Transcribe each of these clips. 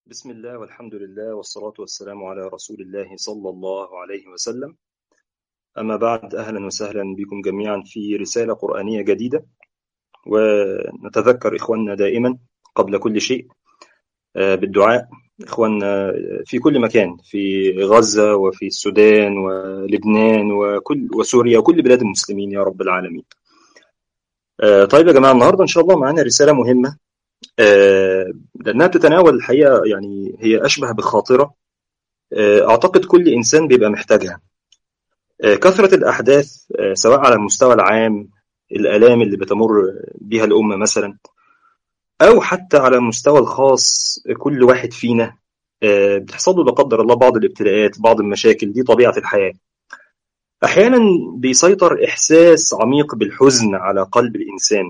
بسم الله والحمد لله والصلاة والسلام على رسول الله صلى الله عليه وسلم أما بعد أهلا وسهلا بكم جميعا في رسالة قرآنية جديدة ونتذكر إخواننا دائما قبل كل شيء بالدعاء إخواننا في كل مكان في غزة وفي السودان ولبنان وكل وسوريا وكل بلاد المسلمين يا رب العالمين طيب يا جماعة النهاردة إن شاء الله معانا رسالة مهمة لأنها بتتناول الحقيقة يعني هي أشبه بخاطرة أعتقد كل إنسان بيبقى محتاجها كثرة الأحداث سواء على المستوى العام الآلام اللي بتمر بها الأمة مثلا أو حتى على المستوى الخاص كل واحد فينا بتحصل له لا قدر الله بعض الابتلاءات بعض المشاكل دي طبيعة الحياة أحيانا بيسيطر إحساس عميق بالحزن على قلب الإنسان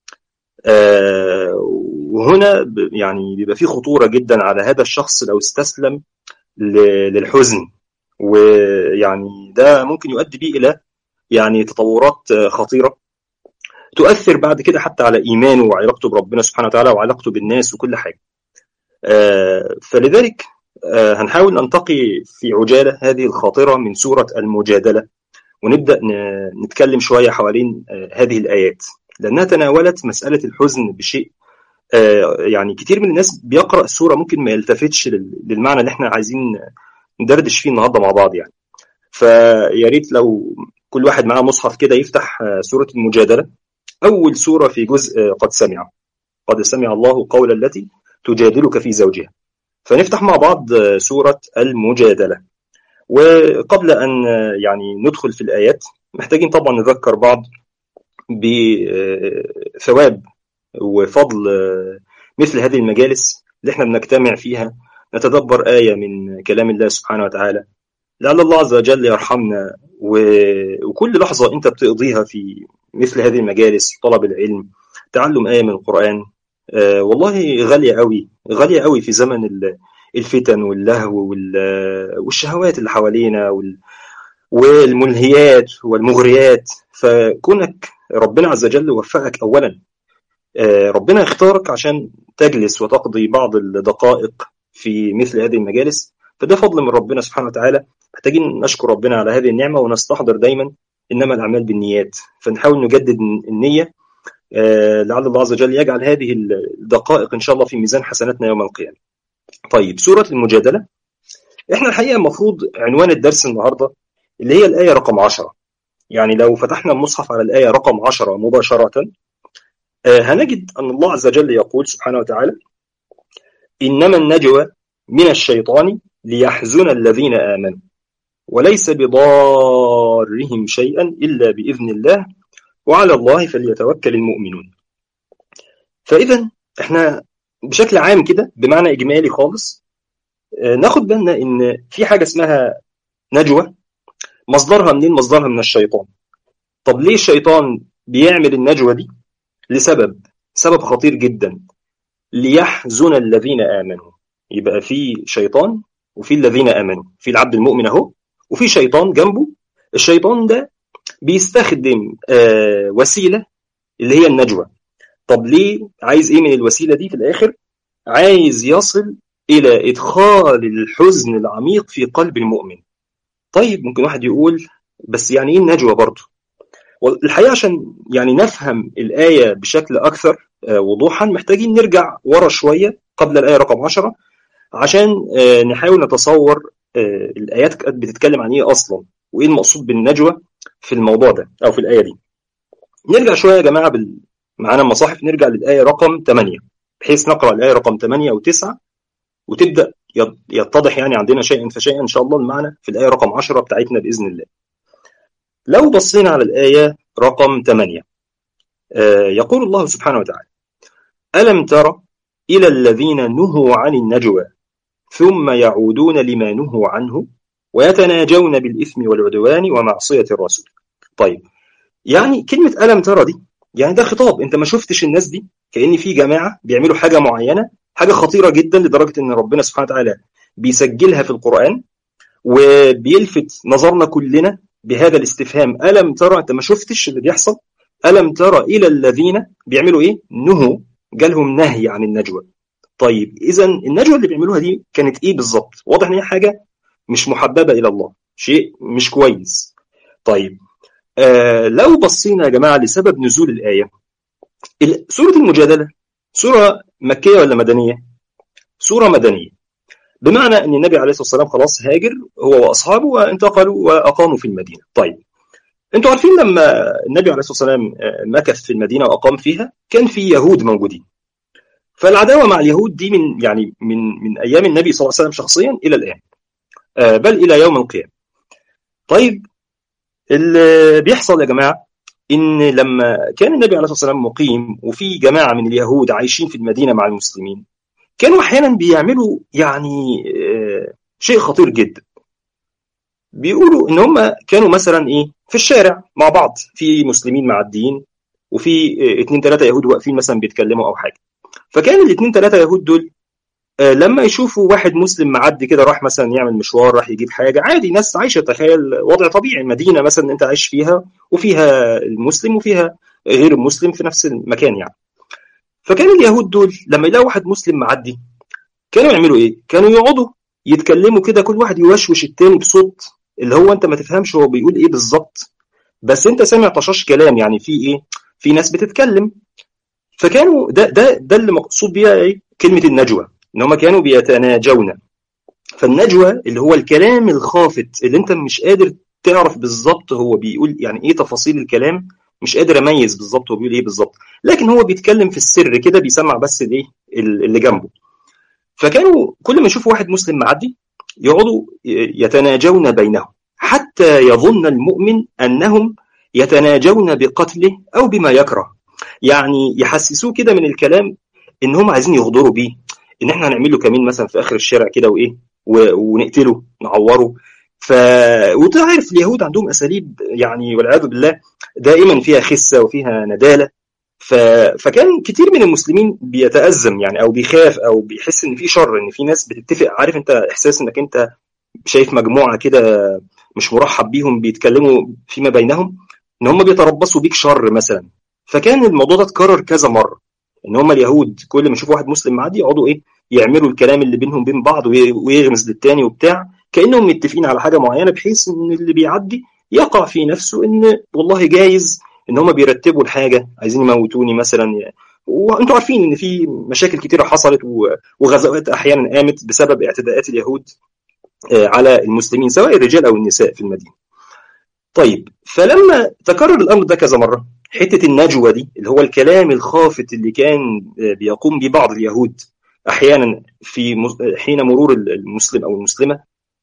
وهنا يعني بيبقى في خطورة جدا على هذا الشخص لو استسلم للحزن ويعني ده ممكن يؤدي بيه إلى يعني تطورات خطيرة تؤثر بعد كده حتى على إيمانه وعلاقته بربنا سبحانه وتعالى وعلاقته بالناس وكل حاجة فلذلك هنحاول ننتقي في عجالة هذه الخاطرة من سورة المجادلة ونبدأ نتكلم شوية حوالين هذه الآيات لأنها تناولت مسألة الحزن بشيء يعني كتير من الناس بيقرأ السورة ممكن ما يلتفتش للمعنى اللي احنا عايزين ندردش فيه النهارده مع بعض يعني فيا ريت لو كل واحد معاه مصحف كده يفتح سورة المجادلة أول سورة في جزء قد سمع قد سمع الله قول التي تجادلك في زوجها فنفتح مع بعض سورة المجادلة وقبل أن يعني ندخل في الآيات محتاجين طبعا نذكر بعض بثواب وفضل مثل هذه المجالس اللي احنا بنجتمع فيها نتدبر آية من كلام الله سبحانه وتعالى لعل الله عز وجل يرحمنا وكل لحظة أنت بتقضيها في مثل هذه المجالس طلب العلم تعلم آية من القرآن والله غالية قوي غالية قوي في زمن الفتن واللهو والشهوات اللي حوالينا والملهيات والمغريات فكونك ربنا عز وجل وفقك أولا ربنا يختارك عشان تجلس وتقضي بعض الدقائق في مثل هذه المجالس فده فضل من ربنا سبحانه وتعالى محتاجين نشكر ربنا على هذه النعمة ونستحضر دايما إنما الأعمال بالنيات فنحاول نجدد النية لعل الله عز وجل يجعل هذه الدقائق إن شاء الله في ميزان حسناتنا يوم القيامة طيب سورة المجادلة احنا الحقيقة المفروض عنوان الدرس النهاردة اللي هي الآية رقم 10 يعني لو فتحنا المصحف على الآية رقم 10 مباشرة هنجد أن الله عز وجل يقول سبحانه وتعالى إنما النجوى من الشيطان ليحزن الذين آمنوا وليس بضارهم شيئا إلا بإذن الله وعلى الله فليتوكل المؤمنون فإذا احنا بشكل عام كده بمعنى إجمالي خالص ناخد بالنا إن في حاجة اسمها نجوى مصدرها منين مصدرها من الشيطان طب ليه الشيطان بيعمل النجوى دي لسبب سبب خطير جدا ليحزن الذين آمنوا يبقى في شيطان وفي الذين آمنوا في العبد المؤمن أهو وفي شيطان جنبه الشيطان ده بيستخدم آه وسيلة اللي هي النجوى طب ليه عايز ايه من الوسيلة دي في الآخر عايز يصل إلى إدخال الحزن العميق في قلب المؤمن طيب ممكن واحد يقول بس يعني ايه النجوى برضه والحقيقة عشان يعني نفهم الآية بشكل أكثر وضوحا محتاجين نرجع ورا شوية قبل الآية رقم 10 عشان نحاول نتصور الآيات بتتكلم عن إيه أصلا وإيه المقصود بالنجوى في الموضوع ده أو في الآية دي نرجع شوية يا جماعة بال... معانا المصاحف نرجع للآية رقم 8 بحيث نقرأ الآية رقم 8 و9 وتبدأ يتضح يعني عندنا شيئا فشيئا إن شاء الله المعنى في الآية رقم 10 بتاعتنا بإذن الله لو بصينا على الآية رقم 8 يقول الله سبحانه وتعالى ألم تر إلى الذين نهوا عن النجوى ثم يعودون لما نهوا عنه ويتناجون بالإثم والعدوان ومعصية الرسول طيب يعني كلمة ألم ترى دي يعني ده خطاب أنت ما شفتش الناس دي كأن في جماعة بيعملوا حاجة معينة حاجة خطيرة جدا لدرجة أن ربنا سبحانه وتعالى بيسجلها في القرآن وبيلفت نظرنا كلنا بهذا الاستفهام ألم ترى أنت ما شفتش اللي بيحصل ألم ترى إلى الذين بيعملوا إيه نهوا جالهم نهي عن النجوى طيب اذا النجوى اللي بيعملوها دي كانت ايه بالظبط واضح ان هي حاجه مش محببه الى الله شيء مش كويس طيب آه لو بصينا يا جماعه لسبب نزول الايه سوره المجادله سوره مكيه ولا مدنيه سوره مدنيه بمعنى ان النبي عليه الصلاه والسلام خلاص هاجر هو واصحابه وانتقلوا واقاموا في المدينه طيب انتوا عارفين لما النبي عليه الصلاه والسلام مكث في المدينه واقام فيها كان في يهود موجودين فالعداوه مع اليهود دي من يعني من من ايام النبي صلى الله عليه وسلم شخصيا الى الان بل الى يوم القيامه طيب اللي بيحصل يا جماعه ان لما كان النبي عليه الصلاه والسلام مقيم وفي جماعه من اليهود عايشين في المدينه مع المسلمين كانوا احيانا بيعملوا يعني شيء خطير جدا بيقولوا ان هم كانوا مثلا ايه في الشارع مع بعض في مسلمين معديين وفي اتنين تلاته يهود واقفين مثلا بيتكلموا او حاجه فكان الاتنين تلاته يهود دول لما يشوفوا واحد مسلم معدي كده راح مثلا يعمل مشوار راح يجيب حاجه عادي ناس عايشه تخيل وضع طبيعي مدينه مثلا انت عايش فيها وفيها المسلم وفيها غير المسلم في نفس المكان يعني فكان اليهود دول لما يلاقوا واحد مسلم معدي كانوا يعملوا ايه؟ كانوا يقعدوا يتكلموا كده كل واحد يوشوش التاني بصوت اللي هو انت ما تفهمش هو بيقول ايه بالظبط بس انت سامع طشاش كلام يعني في ايه؟ في ناس بتتكلم فكانوا ده ده ده اللي مقصود بيها ايه؟ كلمه النجوى ان هم كانوا بيتناجون فالنجوى اللي هو الكلام الخافت اللي انت مش قادر تعرف بالظبط هو بيقول يعني ايه تفاصيل الكلام مش قادر اميز بالظبط هو بيقول ايه بالظبط لكن هو بيتكلم في السر كده بيسمع بس الايه اللي جنبه فكانوا كل ما يشوفوا واحد مسلم معدي يقعدوا يتناجون بينهم حتى يظن المؤمن انهم يتناجون بقتله او بما يكره يعني يحسسوه كده من الكلام ان هم عايزين يغدروا بيه ان احنا هنعمل له كمين مثلا في اخر الشارع كده وايه ونقتله نعوره ف وتعرف اليهود عندهم اساليب يعني والعياذ بالله دائما فيها خسه وفيها نداله ف... فكان كتير من المسلمين بيتأزم يعني او بيخاف او بيحس ان في شر ان في ناس بتتفق عارف انت احساس انك انت شايف مجموعه كده مش مرحب بيهم بيتكلموا فيما بينهم ان هم بيتربصوا بيك شر مثلا فكان الموضوع ده اتكرر كذا مره ان هم اليهود كل ما يشوفوا واحد مسلم معدي يقعدوا ايه يعملوا الكلام اللي بينهم بين بعض ويغمز للتاني وبتاع كانهم متفقين على حاجه معينه بحيث ان اللي بيعدي يقع في نفسه ان والله جايز ان هم بيرتبوا الحاجه عايزين يموتوني مثلا وانتم عارفين ان في مشاكل كتيره حصلت وغزوات احيانا قامت بسبب اعتداءات اليهود على المسلمين سواء الرجال او النساء في المدينه. طيب فلما تكرر الامر ده كذا مره حته النجوى دي اللي هو الكلام الخافت اللي كان بيقوم به بعض اليهود احيانا في حين مرور المسلم او المسلمه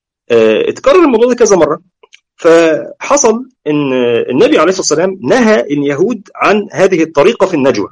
اتكرر الموضوع ده كذا مره فحصل ان النبي عليه الصلاه والسلام نهى اليهود عن هذه الطريقه في النجوى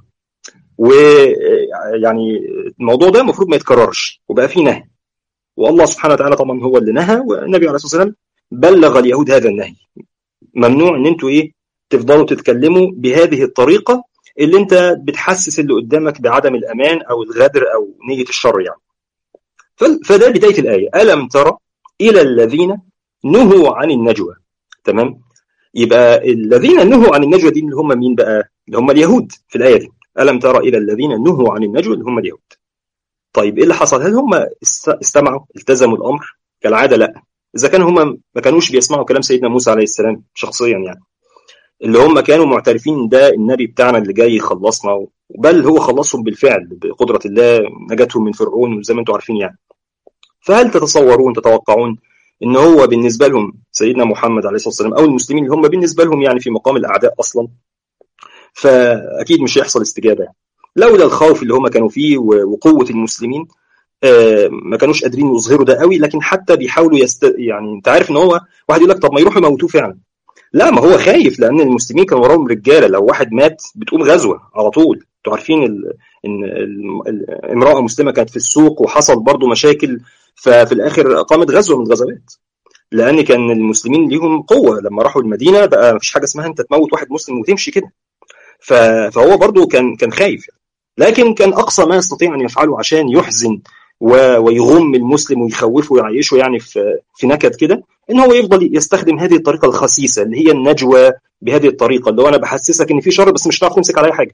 ويعني الموضوع ده المفروض ما يتكررش وبقى فيه نهي والله سبحانه وتعالى طبعا هو اللي نهى والنبي عليه الصلاه والسلام بلغ اليهود هذا النهي ممنوع ان انتوا ايه تفضلوا تتكلموا بهذه الطريقه اللي انت بتحسس اللي قدامك بعدم الامان او الغدر او نيه الشر يعني فده بدايه الايه الم ترى الى الذين نهوا عن النجوى تمام يبقى الذين نهوا عن النجوى دي اللي هم مين بقى اللي هم اليهود في الايه دي الم ترى الى الذين نهوا عن النجوى اللي هم اليهود طيب ايه اللي حصل هل هم استمعوا التزموا الامر كالعاده لا اذا كانوا هم ما كانوش بيسمعوا كلام سيدنا موسى عليه السلام شخصيا يعني اللي هم كانوا معترفين ده النبي بتاعنا اللي جاي يخلصنا بل هو خلصهم بالفعل بقدره الله نجاتهم من فرعون وزي ما انتم عارفين يعني فهل تتصورون تتوقعون ان هو بالنسبه لهم سيدنا محمد عليه الصلاه والسلام او المسلمين اللي هم بالنسبه لهم يعني في مقام الاعداء اصلا فاكيد مش هيحصل استجابه يعني. لولا الخوف اللي هم كانوا فيه وقوه المسلمين ما كانوش قادرين يظهروا ده قوي لكن حتى بيحاولوا يست... يعني انت عارف ان هو واحد يقول لك طب ما يروحوا يموتوه فعلا لا ما هو خايف لان المسلمين كانوا وراهم رجاله لو واحد مات بتقوم غزوه على طول انتوا عارفين ال... ان ال... امراه مسلمه كانت في السوق وحصل برضو مشاكل ففي الاخر قامت غزوه من الغزوات لان كان المسلمين ليهم قوه لما راحوا المدينه بقى مفيش حاجه اسمها انت تموت واحد مسلم وتمشي كده ف... فهو برضو كان كان خايف لكن كان اقصى ما يستطيع ان يفعله عشان يحزن ويغم المسلم ويخوفه ويعيشه يعني في في نكد كده ان هو يفضل يستخدم هذه الطريقه الخسيسه اللي هي النجوى بهذه الطريقه اللي هو انا بحسسك ان في شر بس مش هتعرف تمسك عليا حاجه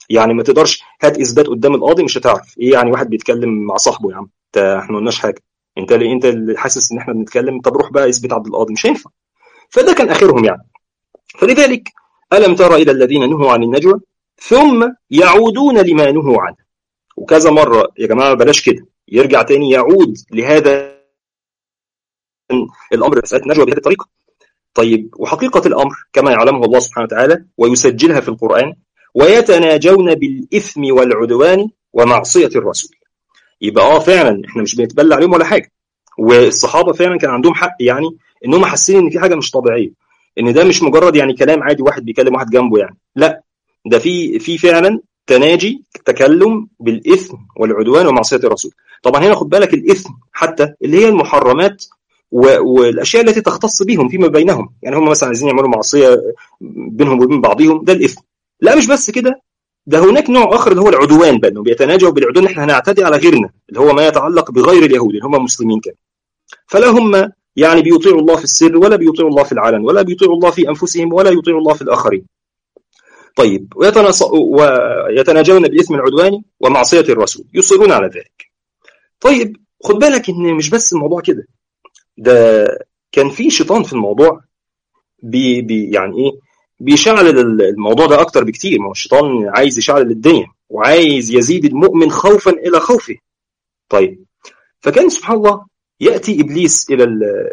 يعني ما تقدرش هات اثبات قدام القاضي مش هتعرف ايه يعني واحد بيتكلم مع صاحبه يا عم انت احنا ما قلناش حاجه انت اللي انت اللي حاسس ان احنا بنتكلم طب روح بقى اثبت عبد القاضي مش هينفع فده كان اخرهم يعني فلذلك الم تر الى الذين نهوا عن النجوى ثم يعودون لما نهوا عنه وكذا مره يا جماعه بلاش كده يرجع تاني يعود لهذا الامر مساله النجوى بهذه الطريقه طيب وحقيقه الامر كما يعلمه الله سبحانه وتعالى ويسجلها في القران ويتناجون بالاثم والعدوان ومعصيه الرسول يبقى اه فعلا احنا مش بنتبلى عليهم ولا حاجه والصحابه فعلا كان عندهم حق يعني انهم حاسين ان في حاجه مش طبيعيه ان ده مش مجرد يعني كلام عادي واحد بيكلم واحد جنبه يعني لا ده في في فعلا تناجي تكلم بالاثم والعدوان ومعصيه الرسول طبعا هنا خد بالك الاثم حتى اللي هي المحرمات والاشياء التي تختص بهم فيما بينهم يعني هم مثلا عايزين يعملوا معصيه بينهم وبين بعضهم ده الاثم لا مش بس كده ده هناك نوع اخر اللي هو العدوان بقى انه بيتناجوا بالعدوان احنا هنعتدي على غيرنا اللي هو ما يتعلق بغير اليهود اللي هم مسلمين كده فلا هم يعني بيطيعوا الله في السر ولا بيطيعوا الله في العلن ولا بيطيعوا الله في انفسهم ولا يطيعوا الله في الاخرين طيب ويتناجون بالاثم العدواني ومعصيه الرسول يصرون على ذلك طيب خد بالك ان مش بس الموضوع كده ده كان في شيطان في الموضوع بي بي يعني ايه بيشعل الموضوع ده اكتر بكتير ما هو الشيطان عايز يشعل الدنيا وعايز يزيد المؤمن خوفا الى خوفه طيب فكان سبحان الله ياتي ابليس الى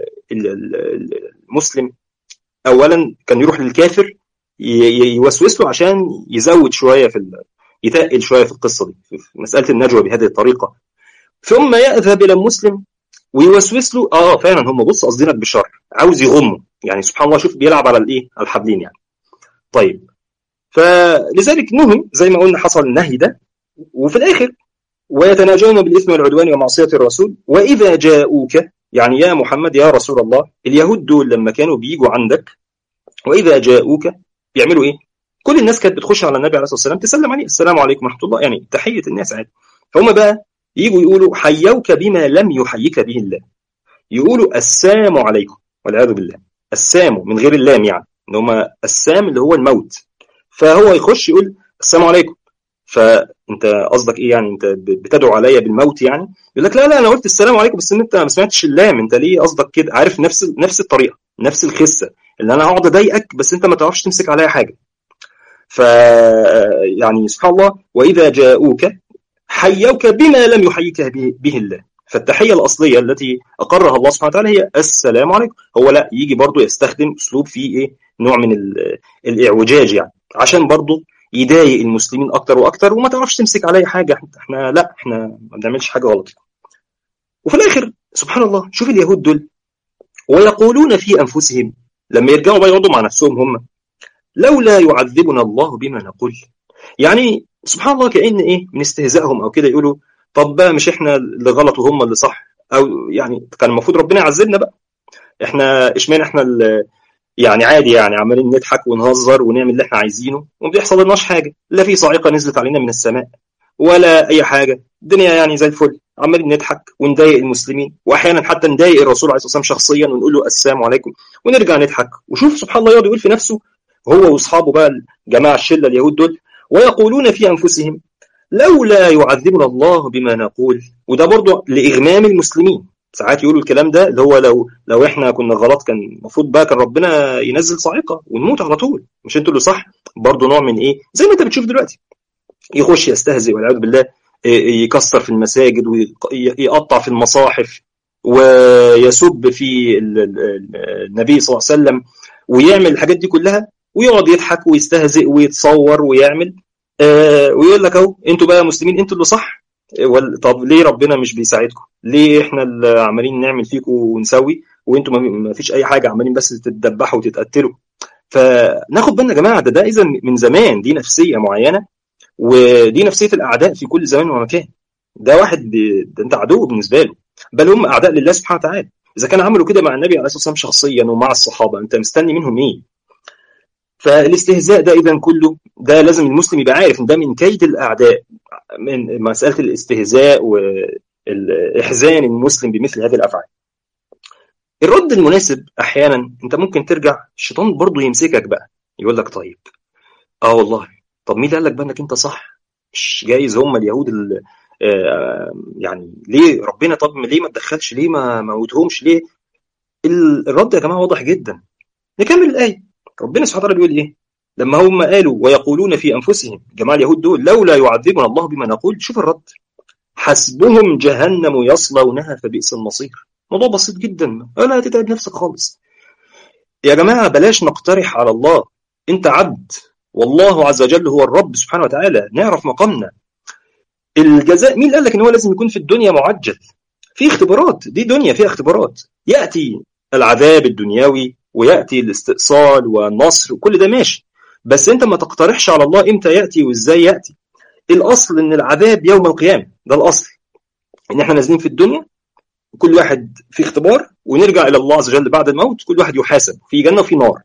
المسلم اولا كان يروح للكافر يوسوس له عشان يزود شويه في يتقل شويه في القصه دي في مساله النجوى بهذه الطريقه ثم يذهب الى المسلم ويوسوس له اه فعلا هم بص قصدينك بالشر عاوز يغمه يعني سبحان الله شوف بيلعب على الايه على الحبلين يعني طيب فلذلك نهي زي ما قلنا حصل النهي ده وفي الاخر ويتناجون بالاثم والعدوان ومعصيه الرسول واذا جاءوك يعني يا محمد يا رسول الله اليهود دول لما كانوا بيجوا عندك واذا جاءوك بيعملوا ايه؟ كل الناس كانت بتخش على النبي عليه الصلاه والسلام تسلم عليه السلام عليكم ورحمه الله يعني تحيه الناس عادي فهم بقى يجوا يقولوا حيوك بما لم يحييك به الله يقولوا السلام عليكم والعياذ بالله السام من غير اللام يعني ان هم السام اللي هو الموت فهو يخش يقول السلام عليكم فانت قصدك ايه يعني انت بتدعو عليا بالموت يعني يقول لك لا لا انا قلت السلام عليكم بس انت ما سمعتش اللام انت ليه قصدك كده عارف نفس نفس الطريقه نفس الخسه اللي انا هقعد اضايقك بس انت ما تعرفش تمسك عليا حاجه ف يعني سبحان الله واذا جاءوك حيوك بما لم يحييك به الله فالتحيه الاصليه التي اقرها الله سبحانه وتعالى هي السلام عليكم هو لا يجي برضه يستخدم اسلوب فيه ايه نوع من الاعوجاج يعني عشان برضه يضايق المسلمين اكتر واكتر وما تعرفش تمسك عليا حاجه احنا لا احنا ما بنعملش حاجه غلط وفي الاخر سبحان الله شوف اليهود دول ويقولون في انفسهم لما يرجعوا بقى يقعدوا مع نفسهم هم لولا يعذبنا الله بما نقول يعني سبحان الله كأن ايه من استهزائهم او كده يقولوا طب بقى مش احنا اللي غلط وهم اللي صح او يعني كان المفروض ربنا يعذبنا بقى احنا اشمعنى احنا اللي يعني عادي يعني عمالين نضحك ونهزر ونعمل اللي احنا عايزينه وما بيحصل لناش حاجه لا في صاعقه نزلت علينا من السماء ولا اي حاجه الدنيا يعني زي الفل عمالين نضحك ونضايق المسلمين واحيانا حتى نضايق الرسول عليه الصلاه والسلام شخصيا ونقول له السلام عليكم ونرجع نضحك وشوف سبحان الله يقعد يقول في نفسه هو واصحابه بقى الجماعه الشله اليهود دول ويقولون في انفسهم لولا يعذبنا الله بما نقول وده برضه لاغمام المسلمين ساعات يقولوا الكلام ده اللي هو لو لو احنا كنا غلط كان المفروض بقى كان ربنا ينزل صاعقه ونموت على طول مش انتوا اللي صح برضه نوع من ايه زي ما انت بتشوف دلوقتي يخش يستهزئ والعياذ بالله يكسر في المساجد ويقطع في المصاحف ويسب في النبي صلى الله عليه وسلم ويعمل الحاجات دي كلها ويقعد يضحك ويستهزئ ويتصور ويعمل آه ويقول لك اهو انتوا بقى مسلمين انتوا اللي صح طب ليه ربنا مش بيساعدكم؟ ليه احنا اللي عمالين نعمل فيكم ونسوي وانتوا ما فيش اي حاجه عمالين بس تتدبحوا وتتقتلوا فناخد بالنا يا جماعه ده ده اذا من زمان دي نفسيه معينه ودي نفسيه الاعداء في كل زمان ومكان ده واحد ده انت عدو بالنسبه له بل هم اعداء لله سبحانه وتعالى اذا كانوا عملوا كده مع النبي عليه الصلاه والسلام شخصيا ومع الصحابه انت مستني منهم ايه فالاستهزاء ده اذا كله ده لازم المسلم يبقى عارف ان ده من كيد الاعداء من مساله الاستهزاء والاحزان المسلم بمثل هذه الافعال الرد المناسب احيانا انت ممكن ترجع الشيطان برضه يمسكك بقى يقول لك طيب اه والله طب مين قال لك بقى انك انت صح مش جايز هم اليهود اللي يعني ليه ربنا طب ليه ما تدخلش ليه ما موتهمش ليه الرد يا جماعه واضح جدا نكمل الايه ربنا سبحانه وتعالى بيقول ايه لما هم قالوا ويقولون في انفسهم جماعه اليهود دول لولا يعذبنا الله بما نقول شوف الرد حسبهم جهنم يصلونها فبئس المصير موضوع بسيط جدا ولا تتعب نفسك خالص يا جماعه بلاش نقترح على الله انت عبد والله عز وجل هو الرب سبحانه وتعالى نعرف مقامنا الجزاء مين قال لك ان هو لازم يكون في الدنيا معجل في اختبارات دي دنيا فيها اختبارات ياتي العذاب الدنيوي وياتي الاستئصال والنصر وكل ده ماشي بس انت ما تقترحش على الله امتى ياتي وازاي ياتي الاصل ان العذاب يوم القيامه ده الاصل ان احنا نازلين في الدنيا كل واحد في اختبار ونرجع الى الله عز وجل بعد الموت كل واحد يحاسب في جنه وفي نار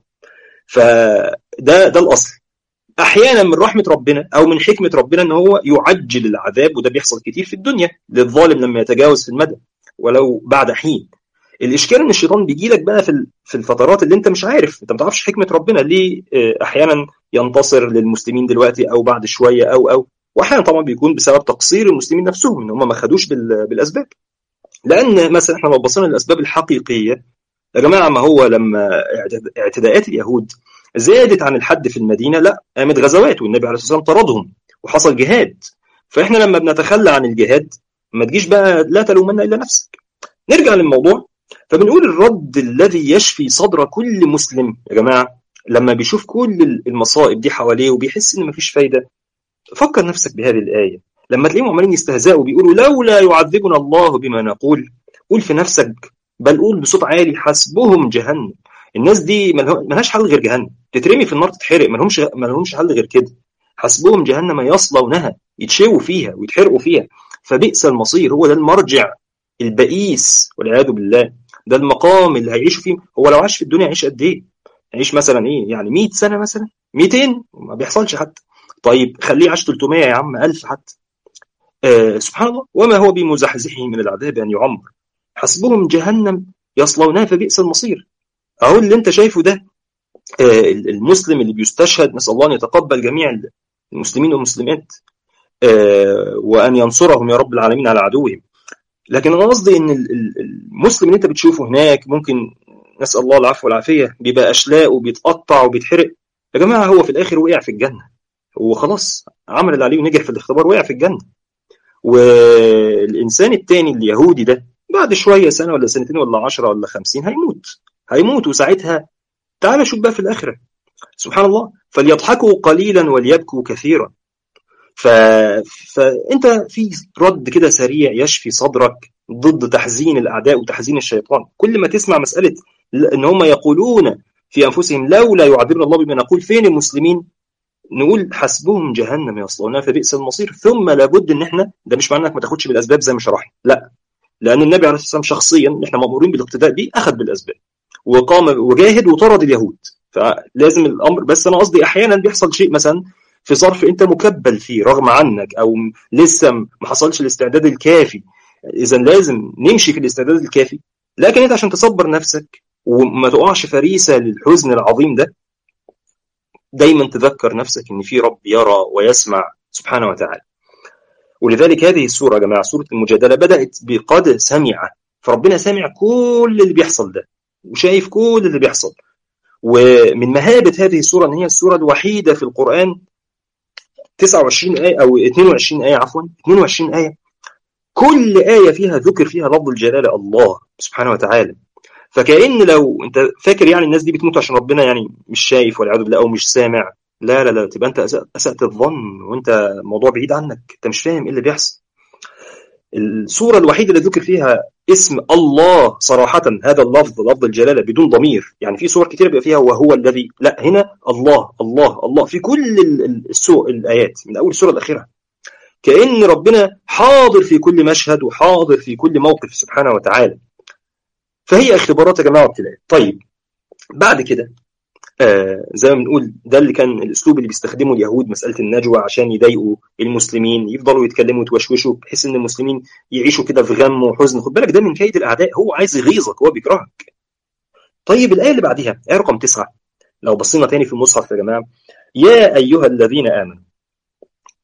فده ده الاصل احيانا من رحمه ربنا او من حكمه ربنا ان هو يعجل العذاب وده بيحصل كتير في الدنيا للظالم لما يتجاوز في المدى ولو بعد حين الاشكال ان الشيطان بيجي لك بقى في في الفترات اللي انت مش عارف انت ما تعرفش حكمه ربنا ليه احيانا ينتصر للمسلمين دلوقتي او بعد شويه او او واحيانا طبعا بيكون بسبب تقصير المسلمين نفسهم ان هم ما خدوش بالاسباب لان مثلا احنا لو بصينا للاسباب الحقيقيه يا جماعه ما هو لما اعتداءات اليهود زادت عن الحد في المدينه لا قامت غزوات والنبي عليه الصلاه والسلام طردهم وحصل جهاد فاحنا لما بنتخلى عن الجهاد ما تجيش بقى لا تلومن الا نفسك نرجع للموضوع فبنقول الرد الذي يشفي صدر كل مسلم يا جماعه لما بيشوف كل المصائب دي حواليه وبيحس ان مفيش فايده فكر نفسك بهذه الايه لما تلاقيهم عمالين يستهزئوا بيقولوا لولا يعذبنا الله بما نقول قول في نفسك بل قول بصوت عالي حسبهم جهنم الناس دي ملهاش حل غير جهنم تترمي في النار تتحرق ملهمش ملهمش حل غير كده حسبهم جهنم يصلونها يتشووا فيها ويتحرقوا فيها فبئس المصير هو ده المرجع البئيس والعياذ بالله ده المقام اللي هيعيشوا فيه هو لو عاش في الدنيا يعيش قد ايه؟ يعيش مثلا ايه؟ يعني 100 سنه مثلا 200 ما بيحصلش حتى طيب خليه عاش 300 يا عم 1000 حتى آه سبحان الله وما هو بمزحزحه من العذاب ان يعمر حسبهم جهنم يصلونها فبئس المصير اهو اللي انت شايفه ده آه المسلم اللي بيستشهد نسال الله ان يتقبل جميع المسلمين والمسلمات آه وان ينصرهم يا رب العالمين على عدوهم لكن انا قصدي ان المسلم اللي انت بتشوفه هناك ممكن نسال الله العفو والعافيه بيبقى اشلاء وبيتقطع وبيتحرق يا جماعه هو في الاخر وقع في الجنه هو خلاص عمل اللي عليه ونجح في الاختبار وقع في الجنه والانسان التاني اليهودي ده بعد شويه سنه ولا سنتين ولا 10 ولا 50 هيموت هيموت وساعتها تعال شوف بقى في الاخره سبحان الله فليضحكوا قليلا وليبكوا كثيرا ف... فانت في رد كده سريع يشفي صدرك ضد تحزين الاعداء وتحزين الشيطان كل ما تسمع مساله ان هم يقولون في انفسهم لولا يعذبنا الله بما نقول فين المسلمين نقول حسبهم جهنم يصلونها فبئس المصير ثم لابد ان احنا ده مش معنى انك ما تاخدش بالاسباب زي ما شرحنا لا لان النبي عليه الصلاه والسلام شخصيا احنا مامورين بالاقتداء بيه اخذ بالاسباب وقام وجاهد وطرد اليهود فلازم الامر بس انا قصدي احيانا بيحصل شيء مثلا في ظرف انت مكبل فيه رغم عنك او لسه ما حصلش الاستعداد الكافي اذا لازم نمشي في الاستعداد الكافي لكن انت عشان تصبر نفسك وما تقعش فريسه للحزن العظيم ده دايما تذكر نفسك ان في رب يرى ويسمع سبحانه وتعالى ولذلك هذه السوره يا جماعه سوره المجادله بدات بقد سمع فربنا سامع كل اللي بيحصل ده وشايف كل اللي بيحصل ومن مهابه هذه السوره ان هي السوره الوحيده في القران 29 آية أو 22 آية عفوا 22 آية كل آية فيها ذكر فيها لفظ الجلالة الله سبحانه وتعالى فكأن لو أنت فاكر يعني الناس دي بتموت عشان ربنا يعني مش شايف والعياذ بالله أو مش سامع لا لا لا تبقى أنت أسأت الظن وأنت الموضوع بعيد عنك أنت مش فاهم إيه اللي بيحصل السورة الوحيدة اللي ذكر فيها اسم الله صراحة هذا اللفظ لفظ الجلالة بدون ضمير يعني في سور كتير بيبقى فيها وهو الذي لا هنا الله الله الله في كل السوء الآيات من أول سورة الأخيرة كأن ربنا حاضر في كل مشهد وحاضر في كل موقف سبحانه وتعالى فهي اختبارات يا جماعة وابتلاءات طيب بعد كده آه زي ما بنقول ده اللي كان الاسلوب اللي بيستخدمه اليهود مساله النجوى عشان يضايقوا المسلمين يفضلوا يتكلموا ويتوشوشوا بحيث ان المسلمين يعيشوا كده في غم وحزن خد بالك ده من كيد الاعداء هو عايز يغيظك هو بيكرهك طيب الايه اللي بعديها ايه رقم تسعه لو بصينا تاني في المصحف يا جماعه يا ايها الذين امنوا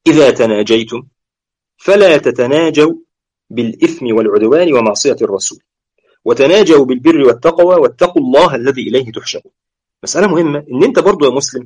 إذا تناجيتم فلا تتناجوا بالإثم والعدوان ومعصية الرسول وتناجوا بالبر والتقوى واتقوا الله الذي إليه تحشرون مسألة مهمة إن أنت برضو يا مسلم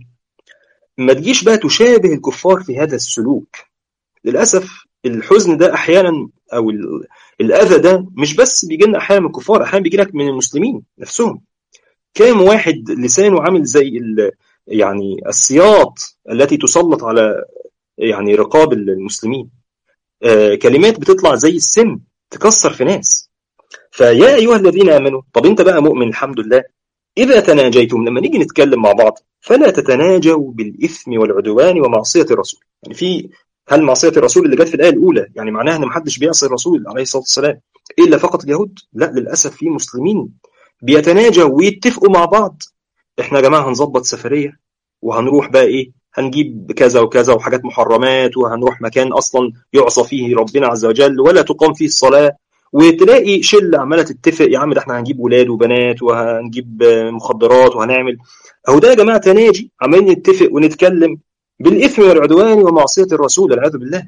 ما تجيش بقى تشابه الكفار في هذا السلوك للأسف الحزن ده أحيانا أو الأذى ده مش بس بيجي لنا أحيانا من الكفار أحيانا بيجي لك من المسلمين نفسهم كام واحد لسانه عامل زي يعني السياط التي تسلط على يعني رقاب المسلمين آه كلمات بتطلع زي السم تكسر في ناس فيا أيها الذين آمنوا طب أنت بقى مؤمن الحمد لله إذا تناجيتم لما نيجي نتكلم مع بعض فلا تتناجوا بالإثم والعدوان ومعصية الرسول يعني في هل معصية الرسول اللي جت في الآية الأولى يعني معناها إن محدش بيعصي الرسول عليه الصلاة والسلام إلا فقط اليهود لا للأسف في مسلمين بيتناجوا ويتفقوا مع بعض إحنا يا جماعة هنظبط سفرية وهنروح بقى إيه هنجيب كذا وكذا وحاجات محرمات وهنروح مكان أصلا يعصى فيه ربنا عز وجل ولا تقام فيه الصلاة وتلاقي شله عماله تتفق يا عم ده احنا هنجيب ولاد وبنات وهنجيب مخدرات وهنعمل اهو ده يا جماعه تناجي عمالين نتفق ونتكلم بالاثم والعدوان ومعصيه الرسول والعياذ بالله.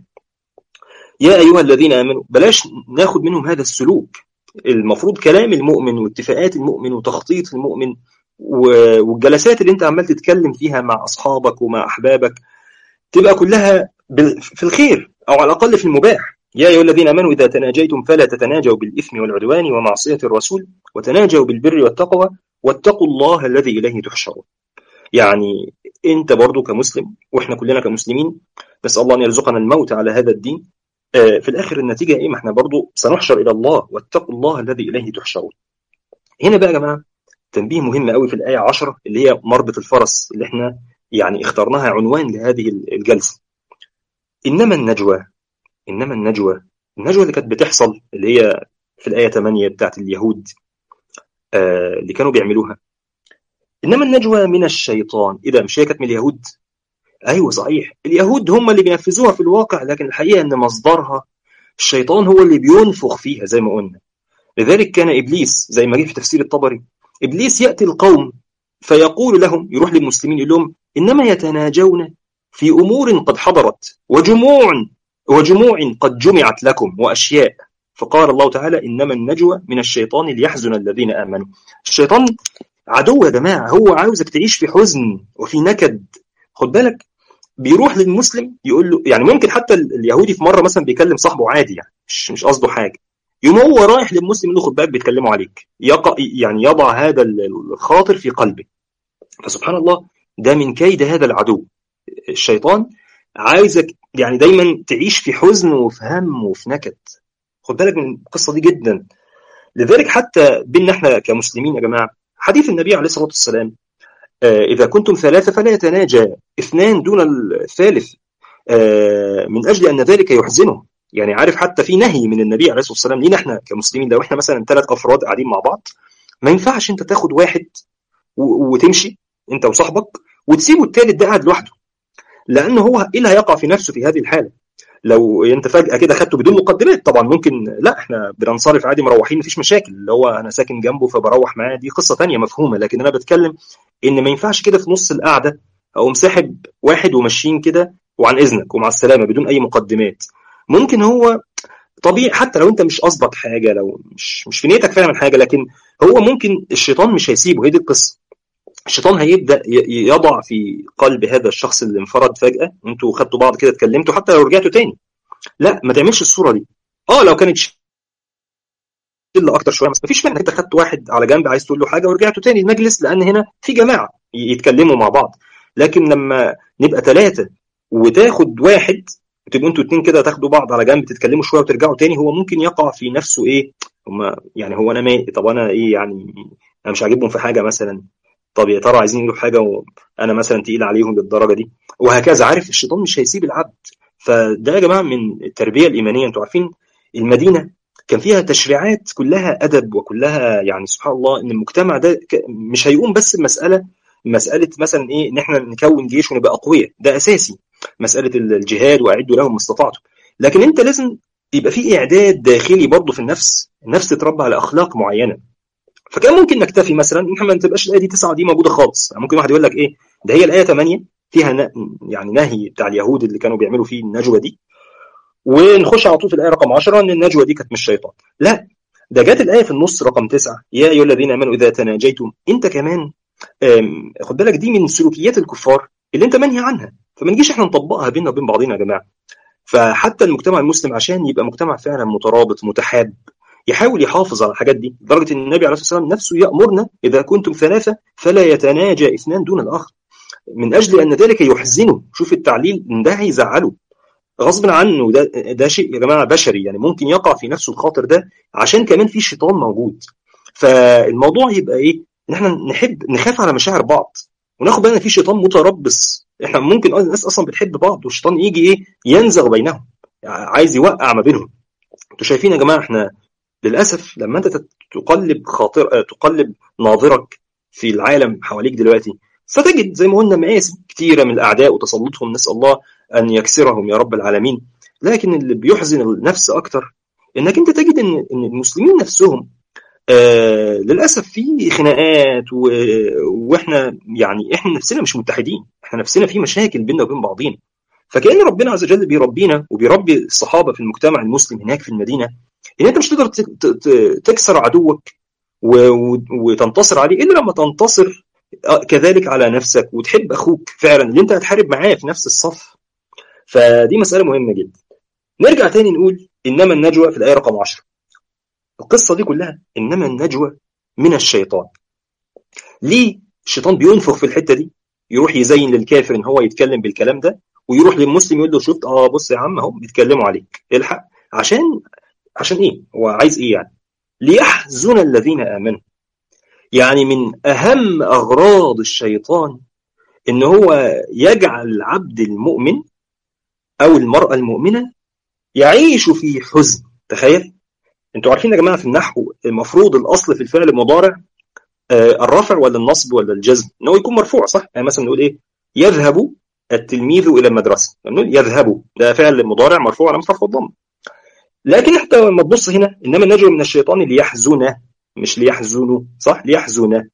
يا ايها الذين امنوا بلاش ناخد منهم هذا السلوك المفروض كلام المؤمن واتفاقات المؤمن وتخطيط المؤمن والجلسات اللي انت عمال تتكلم فيها مع اصحابك ومع احبابك تبقى كلها في الخير او على الاقل في المباح يا أيها الذين آمنوا إذا تناجيتم فلا تتناجوا بالإثم والعدوان ومعصية الرسول وتناجوا بالبر والتقوى واتقوا الله الذي إليه تحشرون يعني أنت برضو كمسلم وإحنا كلنا كمسلمين بس الله أن يرزقنا الموت على هذا الدين آه في الآخر النتيجة إيه ما إحنا برضو سنحشر إلى الله واتقوا الله الذي إليه تحشرون هنا بقى يا جماعة تنبيه مهم قوي في الآية 10 اللي هي مربط الفرس اللي إحنا يعني اخترناها عنوان لهذه الجلسة إنما النجوى انما النجوى النجوى اللي كانت بتحصل اللي هي في الايه 8 بتاعت اليهود آه اللي كانوا بيعملوها انما النجوى من الشيطان اذا مش هي كانت من اليهود ايوه صحيح اليهود هم اللي بينفذوها في الواقع لكن الحقيقه ان مصدرها الشيطان هو اللي بينفخ فيها زي ما قلنا لذلك كان ابليس زي ما جه في تفسير الطبري ابليس ياتي القوم فيقول لهم يروح للمسلمين يقول لهم انما يتناجون في امور قد حضرت وجموع وجموع قد جمعت لكم وأشياء فقال الله تعالى إنما النجوى من الشيطان ليحزن الذين آمنوا الشيطان عدو يا جماعة هو عاوزك تعيش في حزن وفي نكد خد بالك بيروح للمسلم يقول له يعني ممكن حتى اليهودي في مرة مثلا بيكلم صاحبه عادي يعني مش مش قصده حاجة يوم هو رايح للمسلم يقول له خد بالك بيتكلموا عليك يقع يعني يضع هذا الخاطر في قلبه فسبحان الله ده من كيد هذا العدو الشيطان عايزك يعني دايما تعيش في حزن وفي هم وفي نكد خد بالك من القصه دي جدا لذلك حتى بيننا احنا كمسلمين يا جماعه حديث النبي عليه الصلاه والسلام آه اذا كنتم ثلاثه فلا يتناجى اثنان دون الثالث آه من اجل ان ذلك يحزنه يعني عارف حتى في نهي من النبي عليه الصلاه والسلام لينا احنا كمسلمين لو احنا مثلا ثلاث افراد قاعدين مع بعض ما ينفعش انت تاخد واحد وتمشي انت وصاحبك وتسيبه الثالث ده قاعد لوحده لان هو ايه اللي هيقع في نفسه في هذه الحاله لو انت فجاه كده خدته بدون مقدمات طبعا ممكن لا احنا بننصرف عادي مروحين مفيش مشاكل اللي هو انا ساكن جنبه فبروح معاه دي قصه تانية مفهومه لكن انا بتكلم ان ما ينفعش كده في نص القعده اقوم ساحب واحد وماشيين كده وعن اذنك ومع السلامه بدون اي مقدمات ممكن هو طبيعي حتى لو انت مش قصدك حاجه لو مش مش في نيتك فعلا حاجه لكن هو ممكن الشيطان مش هيسيبه هي دي القصه الشيطان هيبدا يضع في قلب هذا الشخص اللي انفرد فجاه انتوا خدتوا بعض كده اتكلمتوا حتى لو رجعتوا تاني لا ما تعملش الصوره دي اه لو كانت شله اكتر شويه ما فيش مانع انت خدت واحد على جنب عايز تقول له حاجه ورجعتوا تاني المجلس لان هنا في جماعه يتكلموا مع بعض لكن لما نبقى ثلاثه وتاخد واحد وتبقوا انتوا اتنين كده تاخدوا بعض على جنب تتكلموا شويه وترجعوا تاني هو ممكن يقع في نفسه ايه هم يعني هو انا مالي طب انا ايه يعني انا مش عاجبهم في حاجه مثلا طب يا ترى عايزين يقولوا حاجه وانا مثلا تقيل عليهم للدرجه دي وهكذا عارف الشيطان مش هيسيب العبد فده يا جماعه من التربيه الايمانيه انتوا عارفين المدينه كان فيها تشريعات كلها ادب وكلها يعني سبحان الله ان المجتمع ده مش هيقوم بس بمساله مساله مثلا ايه ان احنا نكون جيش ونبقى اقوياء ده اساسي مساله الجهاد واعدوا لهم ما استطعتم لكن انت لازم يبقى في اعداد داخلي برضه في النفس النفس تتربى على اخلاق معينه فكان ممكن نكتفي مثلا ان احنا ما تبقاش الايه دي 9 دي موجوده خالص ممكن واحد يقول لك ايه ده هي الايه 8 فيها يعني نهي بتاع اليهود اللي كانوا بيعملوا فيه النجوى دي ونخش على طول في الايه رقم 10 ان النجوى دي كانت مش شيطان لا ده جت الايه في النص رقم 9 يا ايها الذين امنوا اذا تناجيتم انت كمان خد بالك دي من سلوكيات الكفار اللي انت منهي عنها فما نجيش احنا نطبقها بيننا وبين بعضنا يا جماعه فحتى المجتمع المسلم عشان يبقى مجتمع فعلا مترابط متحاب يحاول يحافظ على الحاجات دي لدرجه ان النبي عليه الصلاه والسلام نفسه يامرنا اذا كنتم ثلاثه فلا يتناجى اثنان دون الاخر من اجل ان ذلك يحزنه شوف التعليل ان ده هيزعله غصب عنه ده ده شيء يا جماعه بشري يعني ممكن يقع في نفسه الخاطر ده عشان كمان في شيطان موجود فالموضوع يبقى ايه ان احنا نحب نخاف على مشاعر بعض وناخد بالنا في شيطان متربص احنا ممكن الناس اصلا بتحب بعض والشيطان يجي ايه ينزغ بينهم يعني عايز يوقع ما بينهم انتوا شايفين يا جماعه احنا للاسف لما انت تقلب خاطر تقلب ناظرك في العالم حواليك دلوقتي فتجد زي ما قلنا مآسي كتيرة من الأعداء وتسلطهم نسأل الله أن يكسرهم يا رب العالمين لكن اللي بيحزن النفس أكتر إنك أنت تجد إن إن المسلمين نفسهم آه للأسف في خناقات و... وإحنا يعني إحنا نفسنا مش متحدين إحنا نفسنا في مشاكل بيننا وبين بعضينا فكأن ربنا عز وجل بيربينا وبيربي الصحابة في المجتمع المسلم هناك في المدينة إن أنت مش تقدر تكسر عدوك و... وتنتصر عليه إلا لما تنتصر كذلك على نفسك وتحب اخوك فعلا اللي انت هتحارب معاه في نفس الصف فدي مساله مهمه جدا نرجع تاني نقول انما النجوى في الايه رقم 10 القصه دي كلها انما النجوى من الشيطان ليه الشيطان بينفخ في الحته دي يروح يزين للكافر ان هو يتكلم بالكلام ده ويروح للمسلم يقول له شفت اه بص يا عم اهم بيتكلموا عليك الحق عشان عشان ايه هو عايز ايه يعني ليحزن الذين امنوا يعني من أهم أغراض الشيطان إن هو يجعل العبد المؤمن أو المرأة المؤمنة يعيش في حزن تخيل انتوا عارفين يا جماعة في النحو المفروض الأصل في الفعل المضارع آه الرفع ولا النصب ولا الجزم إن هو يكون مرفوع صح يعني مثلا نقول إيه يذهب التلميذ إلى المدرسة نقول يذهب ده فعل مضارع مرفوع على مصرف الضم لكن حتى لما تبص هنا إنما النجوى من الشيطان ليحزن مش ليحزنوا صح ليحزن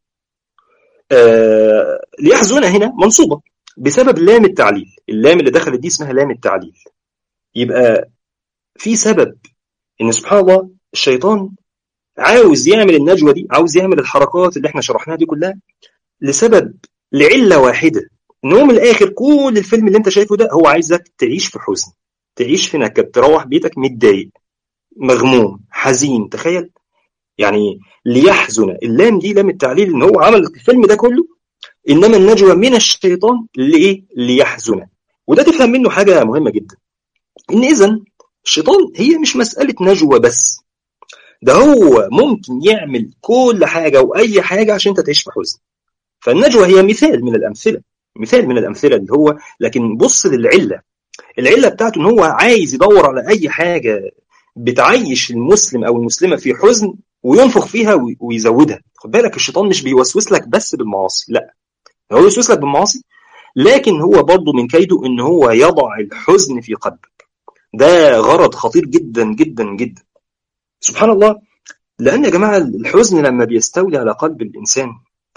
آه ليحزن هنا منصوبة بسبب لام التعليل اللام اللي دخلت دي اسمها لام التعليل يبقى في سبب ان سبحان الله الشيطان عاوز يعمل النجوى دي عاوز يعمل الحركات اللي احنا شرحناها دي كلها لسبب لعلة واحدة ان هو من الاخر كل الفيلم اللي انت شايفه ده هو عايزك تعيش في حزن تعيش في نكد تروح بيتك متضايق مغموم حزين تخيل يعني ليحزن اللام دي لام التعليل ان هو عمل الفيلم ده كله انما النجوى من الشيطان لايه ليحزن وده تفهم منه حاجه مهمه جدا ان اذا الشيطان هي مش مساله نجوى بس ده هو ممكن يعمل كل حاجه واي حاجه عشان انت تعيش في حزن فالنجوى هي مثال من الامثله مثال من الامثله اللي هو لكن بص للعله العله بتاعته ان هو عايز يدور على اي حاجه بتعيش المسلم او المسلمه في حزن وينفخ فيها ويزودها خد بالك الشيطان مش بيوسوس لك بس بالمعاصي لا هو يوسوس لك بالمعاصي لكن هو برضه من كيده ان هو يضع الحزن في قلبك ده غرض خطير جدا جدا جدا سبحان الله لان يا جماعه الحزن لما بيستولي على قلب الانسان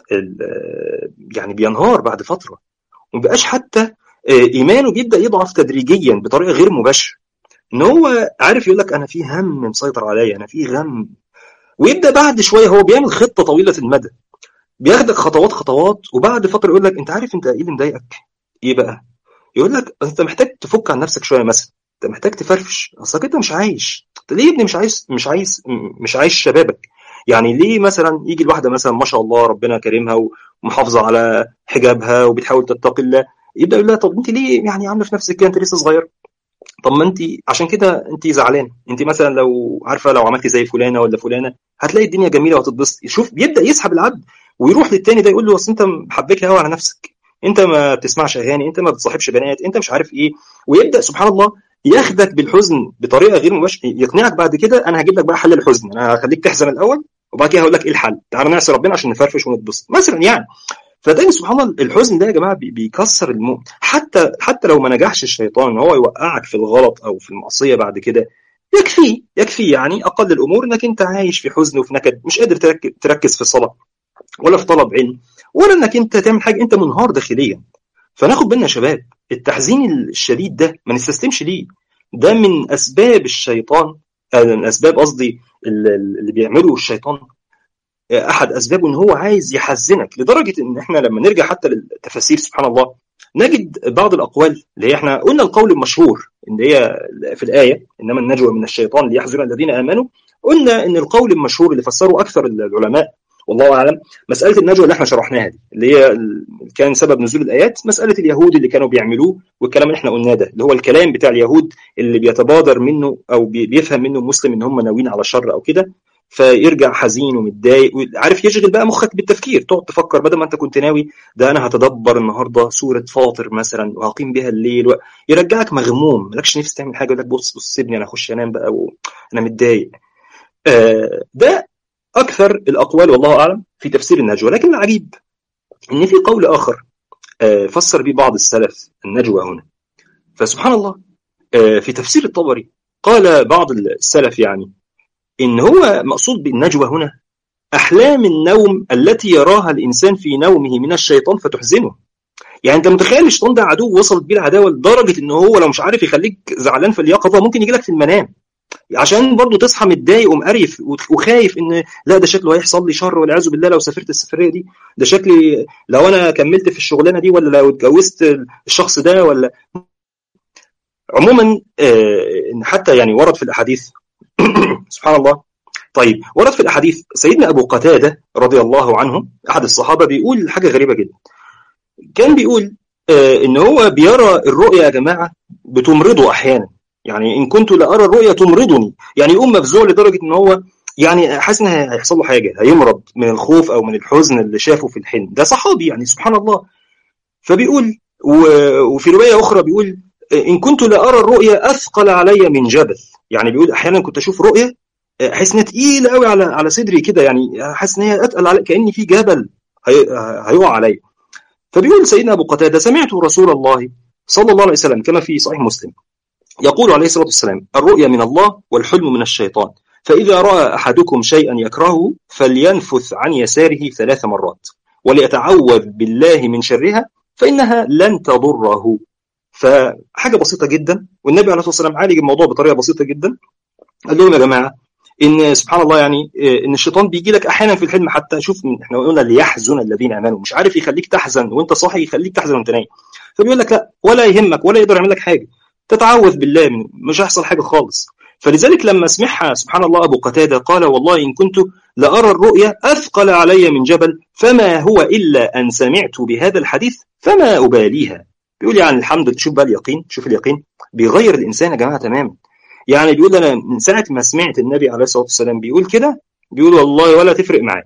يعني بينهار بعد فتره ومبقاش حتى ايمانه بيبدا يضعف تدريجيا بطريقه غير مباشره ان هو عارف يقول لك انا في هم مسيطر عليا انا في غم ويبدا بعد شويه هو بيعمل خطه طويله المدى بياخدك خطوات خطوات وبعد فتره يقول لك انت عارف انت ايه اللي مضايقك ايه بقى يقول لك انت محتاج تفك عن نفسك شويه مثلا انت محتاج تفرفش اصلك انت مش عايش انت ليه يا ابني مش عايز مش عايز مش عايش شبابك يعني ليه مثلا يجي الواحده مثلا ما شاء الله ربنا كريمها ومحافظه على حجابها وبتحاول تتقي الله يبدا يقول لها طب انت ليه يعني عامله في نفسك كده انت لسه صغيره طب ما انت عشان كده انت زعلانه انت مثلا لو عارفه لو عملتي زي فلانه ولا فلانه هتلاقي الدنيا جميله وهتتبسطي شوف بيبدا يسحب العبد ويروح للتاني ده يقول له اصل انت محبك قوي على نفسك انت ما بتسمعش اغاني انت ما بتصاحبش بنات انت مش عارف ايه ويبدا سبحان الله ياخدك بالحزن بطريقه غير مباشره يقنعك بعد كده انا هجيب لك بقى حل الحزن انا هخليك تحزن الاول وبعد كده هقول لك ايه الحل تعالى نعصي ربنا عشان نفرفش ونتبسط مثلا يعني فتاني سبحان الله الحزن ده يا جماعه بيكسر المؤمن حتى حتى لو ما نجحش الشيطان ان هو يوقعك في الغلط او في المعصيه بعد كده يكفي يكفي يعني اقل الامور انك انت عايش في حزن وفي نكد مش قادر تركز في الصلاه ولا في طلب علم ولا انك انت تعمل حاجه انت منهار داخليا فناخد بالنا يا شباب التحزين الشديد ده ما نستسلمش ليه ده من اسباب الشيطان من اسباب قصدي اللي بيعمله الشيطان احد اسبابه ان هو عايز يحزنك لدرجه ان احنا لما نرجع حتى للتفاسير سبحان الله نجد بعض الاقوال اللي هي احنا قلنا القول المشهور اللي هي في الايه انما النجوى من الشيطان ليحزن الذين امنوا قلنا ان القول المشهور اللي فسره اكثر العلماء والله اعلم مساله النجوى اللي احنا شرحناها دي اللي هي كان سبب نزول الايات مساله اليهود اللي كانوا بيعملوه والكلام اللي احنا قلناه ده اللي هو الكلام بتاع اليهود اللي بيتبادر منه او بيفهم منه المسلم ان هم ناويين على شر او كده فيرجع حزين ومتضايق عارف يشغل بقى مخك بالتفكير تقعد تفكر بدل ما انت كنت ناوي ده انا هتدبر النهارده سوره فاطر مثلا وهقيم بها الليل و... يرجعك مغموم مالكش نفس تعمل حاجه يقول لك بص بص سيبني انا اخش انام بقى وانا متضايق آه ده اكثر الاقوال والله اعلم في تفسير النجوى لكن العجيب ان في قول اخر آه فسر به بعض السلف النجوى هنا فسبحان الله آه في تفسير الطبري قال بعض السلف يعني ان هو مقصود بالنجوى هنا احلام النوم التي يراها الانسان في نومه من الشيطان فتحزنه يعني انت متخيل الشيطان ده عدو وصلت بيه العداوه لدرجه ان هو لو مش عارف يخليك زعلان في اليقظه ممكن يجي لك في المنام عشان برضه تصحى متضايق ومقرف وخايف ان لا ده شكله هيحصل لي شر والعياذ بالله لو سافرت السفريه دي ده شكلي لو انا كملت في الشغلانه دي ولا لو اتجوزت الشخص ده ولا عموما حتى يعني ورد في الاحاديث سبحان الله طيب ورد في الاحاديث سيدنا ابو قتاده رضي الله عنه احد الصحابه بيقول حاجه غريبه جدا كان بيقول ان هو بيرى الرؤيا يا جماعه بتمرضه احيانا يعني ان كنت لارى الرؤيا تمرضني يعني يقوم مفزوع لدرجه ان هو يعني حاسس ان هيحصل له حاجه هيمرض من الخوف او من الحزن اللي شافه في الحلم ده صحابي يعني سبحان الله فبيقول وفي روايه اخرى بيقول ان كنت لارى الرؤيا اثقل علي من جبل يعني بيقول احيانا كنت اشوف رؤيا احس انها تقيله قوي على على صدري كده يعني حاسس ان هي اتقل علي كاني في جبل هيقع عليا فبيقول سيدنا ابو قتاده سمعت رسول الله صلى الله عليه وسلم كما في صحيح مسلم يقول عليه الصلاه والسلام الرؤيا من الله والحلم من الشيطان فاذا راى احدكم شيئا يكرهه فلينفث عن يساره ثلاث مرات وليتعوذ بالله من شرها فانها لن تضره فحاجه بسيطه جدا والنبي عليه الصلاه والسلام عالج الموضوع بطريقه بسيطه جدا قال لهم يا جماعه ان سبحان الله يعني ان الشيطان بيجي لك احيانا في الحلم حتى شوف احنا قلنا ليحزن الذين امنوا مش عارف يخليك تحزن وانت صاحي يخليك تحزن وانت نايم فبيقول لك لا ولا يهمك ولا يقدر يعمل لك حاجه تتعوذ بالله منه مش هيحصل حاجه خالص فلذلك لما سمعها سبحان الله ابو قتاده قال والله ان كنت لارى الرؤيا اثقل علي من جبل فما هو الا ان سمعت بهذا الحديث فما اباليها بيقول يعني الحمد لله شوف بقى اليقين شوف اليقين بيغير الانسان يا جماعه تماما يعني بيقول انا من ساعه ما سمعت النبي عليه الصلاه والسلام بيقول كده بيقول والله ولا تفرق معاه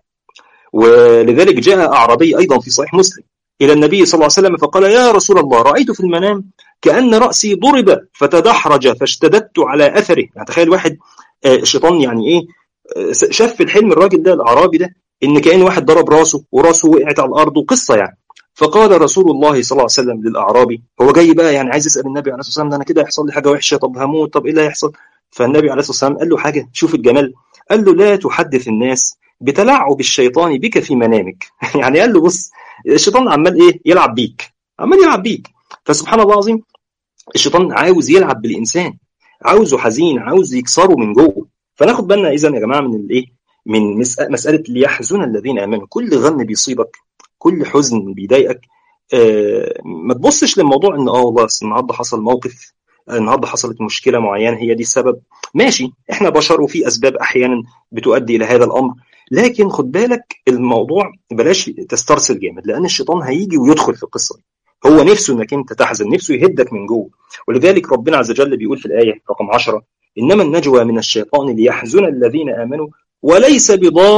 ولذلك جاء اعرابي ايضا في صحيح مسلم الى النبي صلى الله عليه وسلم فقال يا رسول الله رايت في المنام كان راسي ضرب فتدحرج فاشتددت على اثره يعني تخيل واحد الشيطان يعني ايه شاف في الحلم الراجل ده الاعرابي ده ان كان واحد ضرب راسه وراسه وقعت على الارض وقصه يعني فقال رسول الله صلى الله عليه وسلم للاعرابي هو جاي بقى يعني عايز يسال النبي عليه الصلاه والسلام ده انا كده هيحصل لي حاجه وحشه طب هموت طب ايه اللي هيحصل فالنبي عليه الصلاه والسلام قال له حاجه شوف الجمال قال له لا تحدث الناس بتلاعب الشيطان بك في منامك يعني قال له بص الشيطان عمال ايه يلعب بيك عمال يلعب بيك فسبحان الله العظيم الشيطان عاوز يلعب بالانسان عاوزه حزين عاوز يكسره من جوه فناخد بالنا اذا يا جماعه من الايه من مساله ليحزن الذين امنوا كل غم بيصيبك كل حزن بيضايقك آه ما تبصش للموضوع ان اه والله النهارده حصل موقف النهارده حصلت مشكله معينه هي دي السبب ماشي احنا بشر وفي اسباب احيانا بتؤدي الى هذا الامر لكن خد بالك الموضوع بلاش تسترسل جامد لان الشيطان هيجي ويدخل في القصه دي هو نفسه انك انت تحزن نفسه يهدك من جوه ولذلك ربنا عز وجل بيقول في الايه رقم 10 انما النجوى من الشيطان ليحزن الذين امنوا وليس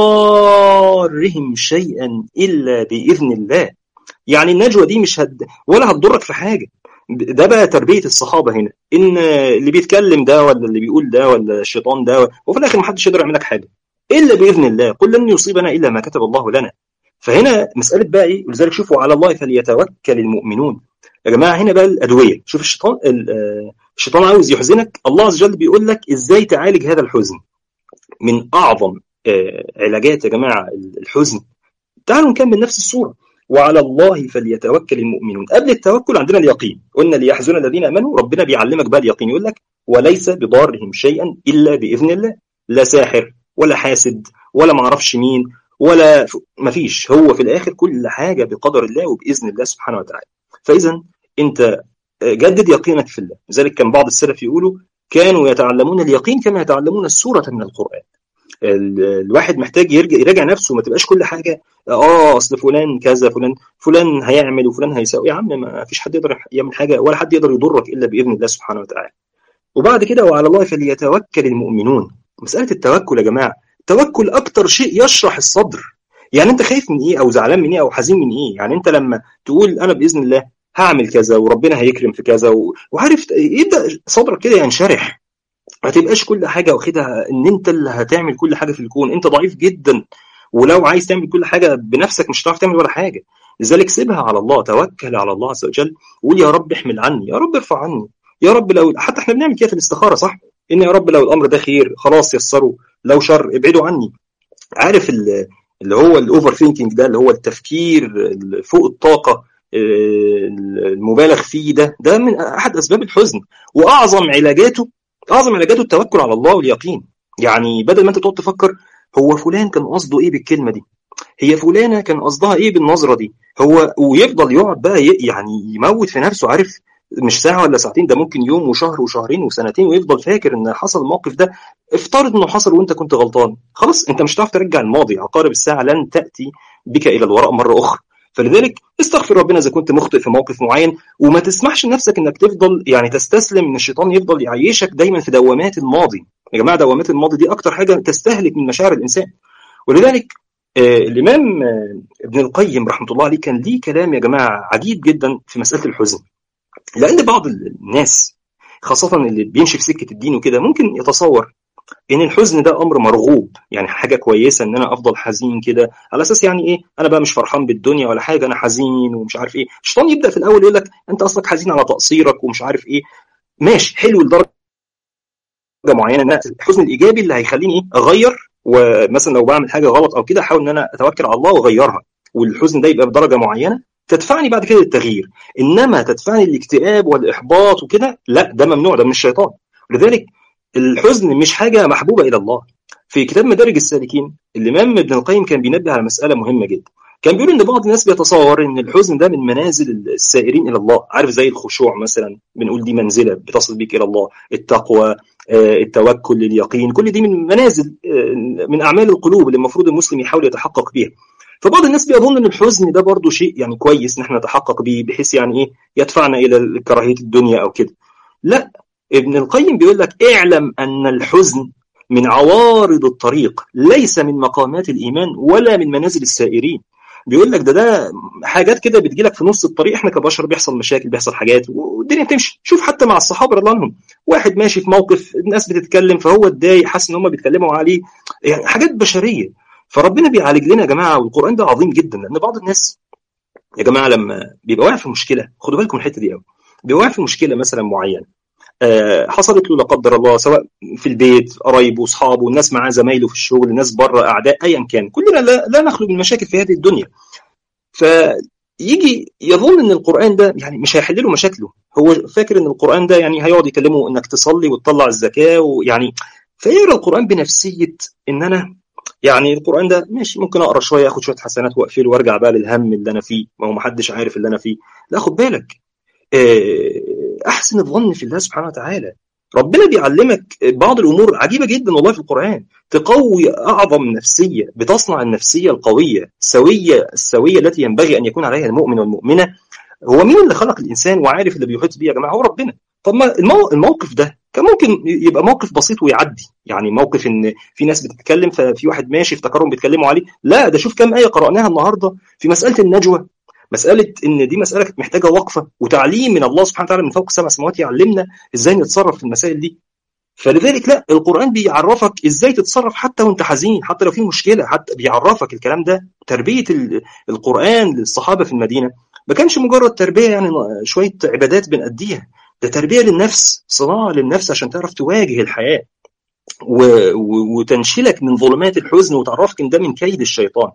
بضارهم شيئا الا باذن الله يعني النجوى دي مش هد ولا هتضرك في حاجه ده بقى تربيه الصحابه هنا ان اللي بيتكلم ده ولا اللي بيقول ده ولا الشيطان ده وفي الاخر محدش يقدر يعمل لك حاجه الا باذن الله قل لن يصيبنا الا ما كتب الله لنا فهنا مساله بقى ايه ولذلك شوفوا على الله فليتوكل المؤمنون يا جماعه هنا بقى الادويه شوف الشيطان الشيطان عاوز يحزنك الله عز وجل بيقول لك ازاي تعالج هذا الحزن من اعظم علاجات يا جماعه الحزن تعالوا نكمل نفس الصوره وعلى الله فليتوكل المؤمنون قبل التوكل عندنا اليقين قلنا ليحزن الذين امنوا ربنا بيعلمك بقى اليقين يقول لك وليس بضارهم شيئا الا باذن الله لا ساحر ولا حاسد ولا معرفش مين ولا مفيش هو في الاخر كل حاجه بقدر الله وباذن الله سبحانه وتعالى فاذا انت جدد يقينك في الله لذلك كان بعض السلف يقولوا كانوا يتعلمون اليقين كما يتعلمون السوره من القران الواحد محتاج يرجع يراجع نفسه ما تبقاش كل حاجه اه اصل فلان كذا فلان فلان هيعمل وفلان هيساوي يا عم ما فيش حد يقدر يعمل حاجه ولا حد يقدر يضرك الا باذن الله سبحانه وتعالى وبعد كده وعلى الله فليتوكل المؤمنون مساله التوكل يا جماعه التوكل اكتر شيء يشرح الصدر يعني انت خايف من ايه او زعلان من ايه او حزين من ايه يعني انت لما تقول انا باذن الله هعمل كذا وربنا هيكرم في كذا و... وعارف يبدا صدرك كده ينشرح ما تبقاش كل حاجه واخدها ان انت اللي هتعمل كل حاجه في الكون انت ضعيف جدا ولو عايز تعمل كل حاجه بنفسك مش هتعرف تعمل ولا حاجه لذلك سيبها على الله توكل على الله عز وجل وقول يا رب احمل عني يا رب ارفع عني يا رب لو حتى احنا بنعمل كده في الاستخاره صح ان يا رب لو الامر ده خير خلاص يسره لو شر ابعدوا عني عارف اللي هو الاوفر ثينكينج ده اللي هو التفكير فوق الطاقه المبالغ فيه ده ده من احد اسباب الحزن واعظم علاجاته اعظم علاجاته التوكل على الله واليقين يعني بدل ما انت تقعد تفكر هو فلان كان قصده ايه بالكلمه دي هي فلانه كان قصدها ايه بالنظره دي هو ويفضل يقعد بقى يعني يموت في نفسه عارف مش ساعه ولا ساعتين ده ممكن يوم وشهر وشهرين وسنتين ويفضل فاكر ان حصل الموقف ده افترض انه حصل وانت كنت غلطان خلاص انت مش هتعرف ترجع الماضي عقارب الساعه لن تاتي بك الى الوراء مره اخرى فلذلك استغفر ربنا اذا كنت مخطئ في موقف معين وما تسمحش لنفسك انك تفضل يعني تستسلم ان الشيطان يفضل يعيشك دايما في دوامات الماضي يا جماعه دوامات الماضي دي اكتر حاجه تستهلك من مشاعر الانسان ولذلك آه الامام آه ابن القيم رحمه الله عليه كان ليه كلام يا جماعه عجيب جدا في مساله الحزن لان بعض الناس خاصه اللي بيمشي في سكه الدين وكده ممكن يتصور ان الحزن ده امر مرغوب يعني حاجه كويسه ان انا افضل حزين كده على اساس يعني ايه انا بقى مش فرحان بالدنيا ولا حاجه انا حزين ومش عارف ايه الشيطان يبدا في الاول يقول لك انت اصلك حزين على تقصيرك ومش عارف ايه ماشي حلو لدرجه معينه ان الحزن الايجابي اللي هيخليني ايه اغير ومثلا لو بعمل حاجه غلط او كده احاول ان انا اتوكل على الله واغيرها والحزن ده يبقى بدرجه معينه تدفعني بعد كده للتغيير انما تدفعني للاكتئاب والاحباط وكده لا ده ممنوع ده من الشيطان لذلك الحزن مش حاجه محبوبه الى الله في كتاب مدارج السالكين الامام ابن القيم كان بينبه على مساله مهمه جدا كان بيقول ان بعض الناس بيتصور ان الحزن ده من منازل السائرين الى الله عارف زي الخشوع مثلا بنقول دي منزله بتصل بك الى الله التقوى التوكل اليقين كل دي من منازل من اعمال القلوب اللي المفروض المسلم يحاول يتحقق بيها فبعض الناس بيظن ان الحزن ده برضه شيء يعني كويس ان احنا نتحقق بيه بحيث يعني ايه يدفعنا الى كراهيه الدنيا او كده لا ابن القيم بيقول لك اعلم ان الحزن من عوارض الطريق ليس من مقامات الايمان ولا من منازل السائرين بيقول لك ده ده حاجات كده بتجي لك في نص الطريق احنا كبشر بيحصل مشاكل بيحصل حاجات والدنيا بتمشي شوف حتى مع الصحابه رضي الله عنهم واحد ماشي في موقف الناس بتتكلم فهو اتضايق حاسس ان هم بيتكلموا عليه يعني حاجات بشريه فربنا بيعالج لنا يا جماعه والقران ده عظيم جدا لان بعض الناس يا جماعه لما بيبقى واقع في مشكله خدوا بالكم الحته دي قوي بيبقى واقع في مشكله مثلا معينه آه حصلت له لا قدر الله سواء في البيت قرايبه واصحابه الناس معاه زمايله في الشغل الناس بره اعداء ايا كان كلنا لا, لا نخلو من مشاكل في هذه الدنيا فيجي يظن ان القران ده يعني مش هيحل له مشاكله هو فاكر ان القران ده يعني هيقعد يكلمه انك تصلي وتطلع الزكاه ويعني فيقرا القران بنفسيه ان انا يعني القران ده ماشي ممكن اقرا شويه اخد شويه حسنات واقفله وارجع بقى للهم اللي انا فيه ما هو محدش عارف اللي انا فيه لا خد بالك احسن الظن في الله سبحانه وتعالى ربنا بيعلمك بعض الامور عجيبه جدا والله في القران تقوي اعظم نفسيه بتصنع النفسيه القويه السويه السويه التي ينبغي ان يكون عليها المؤمن والمؤمنه هو مين اللي خلق الانسان وعارف اللي بيحيط بيه يا جماعه هو ربنا طب ما الموقف ده كان ممكن يبقى موقف بسيط ويعدي يعني موقف ان في ناس بتتكلم ففي واحد ماشي افتكرهم بيتكلموا عليه لا ده شوف كام ايه قراناها النهارده في مساله النجوى مساله ان دي مساله كانت محتاجه وقفه وتعليم من الله سبحانه وتعالى من فوق سبع سماوات يعلمنا ازاي نتصرف في المسائل دي فلذلك لا القران بيعرفك ازاي تتصرف حتى وانت حزين حتى لو في مشكله حتى بيعرفك الكلام ده تربيه القران للصحابه في المدينه ما كانش مجرد تربيه يعني شويه عبادات بنأديها ده تربيه للنفس صناعه للنفس عشان تعرف تواجه الحياه و... و... وتنشلك من ظلمات الحزن وتعرفك ان ده من كيد الشيطان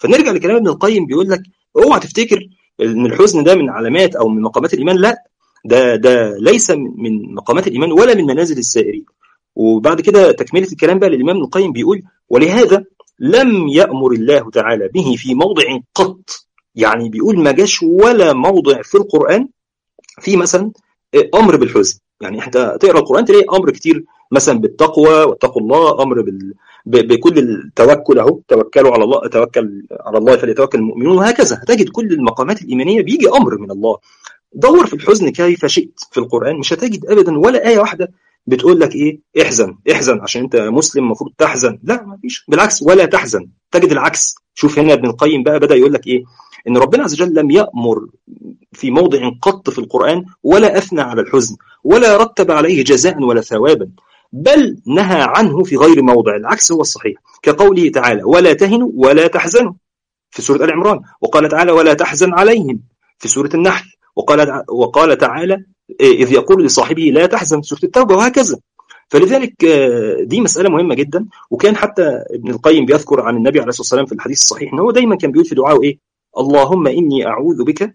فنرجع لكلام ابن القيم بيقول لك اوعى تفتكر ان الحزن ده من علامات او من مقامات الايمان لا ده ده ليس من مقامات الايمان ولا من منازل السائرين وبعد كده تكمله الكلام بقى للامام ابن القيم بيقول ولهذا لم يامر الله تعالى به في موضع قط يعني بيقول ما جاش ولا موضع في القران في مثلا امر بالحزن يعني انت تقرا القران تلاقي امر كتير مثلا بالتقوى واتقوا الله امر بال... بكل التوكل اهو توكلوا على الله توكل على الله فليتوكل المؤمنون وهكذا هتجد كل المقامات الايمانيه بيجي امر من الله دور في الحزن كيف شئت في القران مش هتجد ابدا ولا ايه واحده بتقول لك ايه احزن احزن عشان انت مسلم المفروض تحزن لا ما فيش بالعكس ولا تحزن تجد العكس شوف هنا ابن القيم بقى بدا يقول لك ايه ان ربنا عز وجل لم يامر في موضع قط في القران ولا اثنى على الحزن ولا رتب عليه جزاء ولا ثوابا بل نهى عنه في غير موضع العكس هو الصحيح كقوله تعالى ولا تهنوا ولا تحزنوا في سورة آل عمران وقال تعالى ولا تحزن عليهم في سورة النحل وقال وقال تعالى إذ يقول لصاحبه لا تحزن في سورة التوبة وهكذا فلذلك دي مسألة مهمة جدا وكان حتى ابن القيم بيذكر عن النبي عليه الصلاة والسلام في الحديث الصحيح ان هو دايما كان بيقول في دعائه ايه اللهم إني أعوذ بك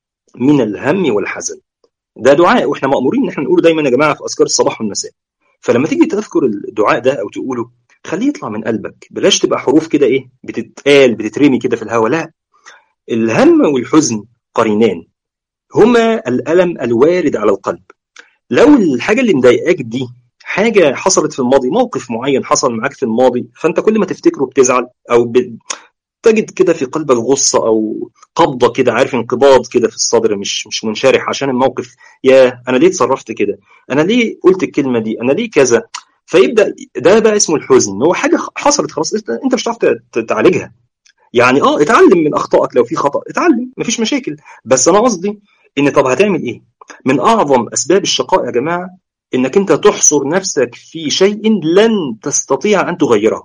من الهم والحزن ده دعاء واحنا مأمورين ان احنا نقوله دايما يا جماعة في أذكار الصباح والمساء فلما تيجي تذكر الدعاء ده او تقوله خليه يطلع من قلبك بلاش تبقى حروف كده ايه بتتقال بتترمي كده في الهواء لا الهم والحزن قرينان هما الالم الوارد على القلب لو الحاجه اللي مضايقاك دي حاجه حصلت في الماضي موقف معين حصل معاك في الماضي فانت كل ما تفتكره بتزعل او ب... تجد كده في قلبك غصه او قبضه كده عارف انقباض كده في الصدر مش مش منشرح عشان الموقف يا انا ليه اتصرفت كده انا ليه قلت الكلمه دي انا ليه كذا فيبدا ده بقى اسمه الحزن هو حاجه حصلت خلاص انت مش هتعرف تعالجها يعني اه اتعلم من اخطائك لو في خطا اتعلم مفيش مشاكل بس انا قصدي ان طب هتعمل ايه من اعظم اسباب الشقاء يا جماعه انك انت تحصر نفسك في شيء لن تستطيع ان تغيره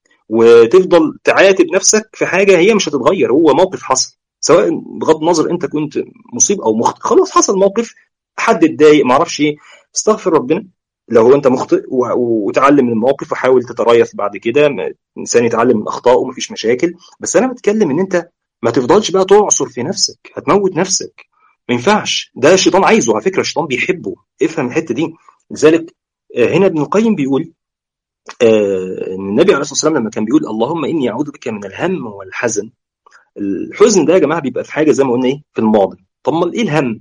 وتفضل تعاتب نفسك في حاجه هي مش هتتغير هو موقف حصل سواء بغض النظر انت كنت مصيب او مخطئ خلاص حصل موقف حد اتضايق معرفش ايه استغفر ربنا لو هو انت مخطئ وتعلم من الموقف وحاول تتريث بعد كده الانسان يتعلم من اخطائه ومفيش مشاكل بس انا بتكلم ان انت ما تفضلش بقى تعصر في نفسك هتموت نفسك ما ينفعش ده الشيطان عايزه على فكره الشيطان بيحبه افهم الحته دي لذلك هنا ابن القيم بيقول ان النبي عليه الصلاه والسلام لما كان بيقول اللهم اني اعوذ بك من الهم والحزن الحزن ده يا جماعه بيبقى في حاجه زي ما قلنا ايه في الماضي طب ما ايه الهم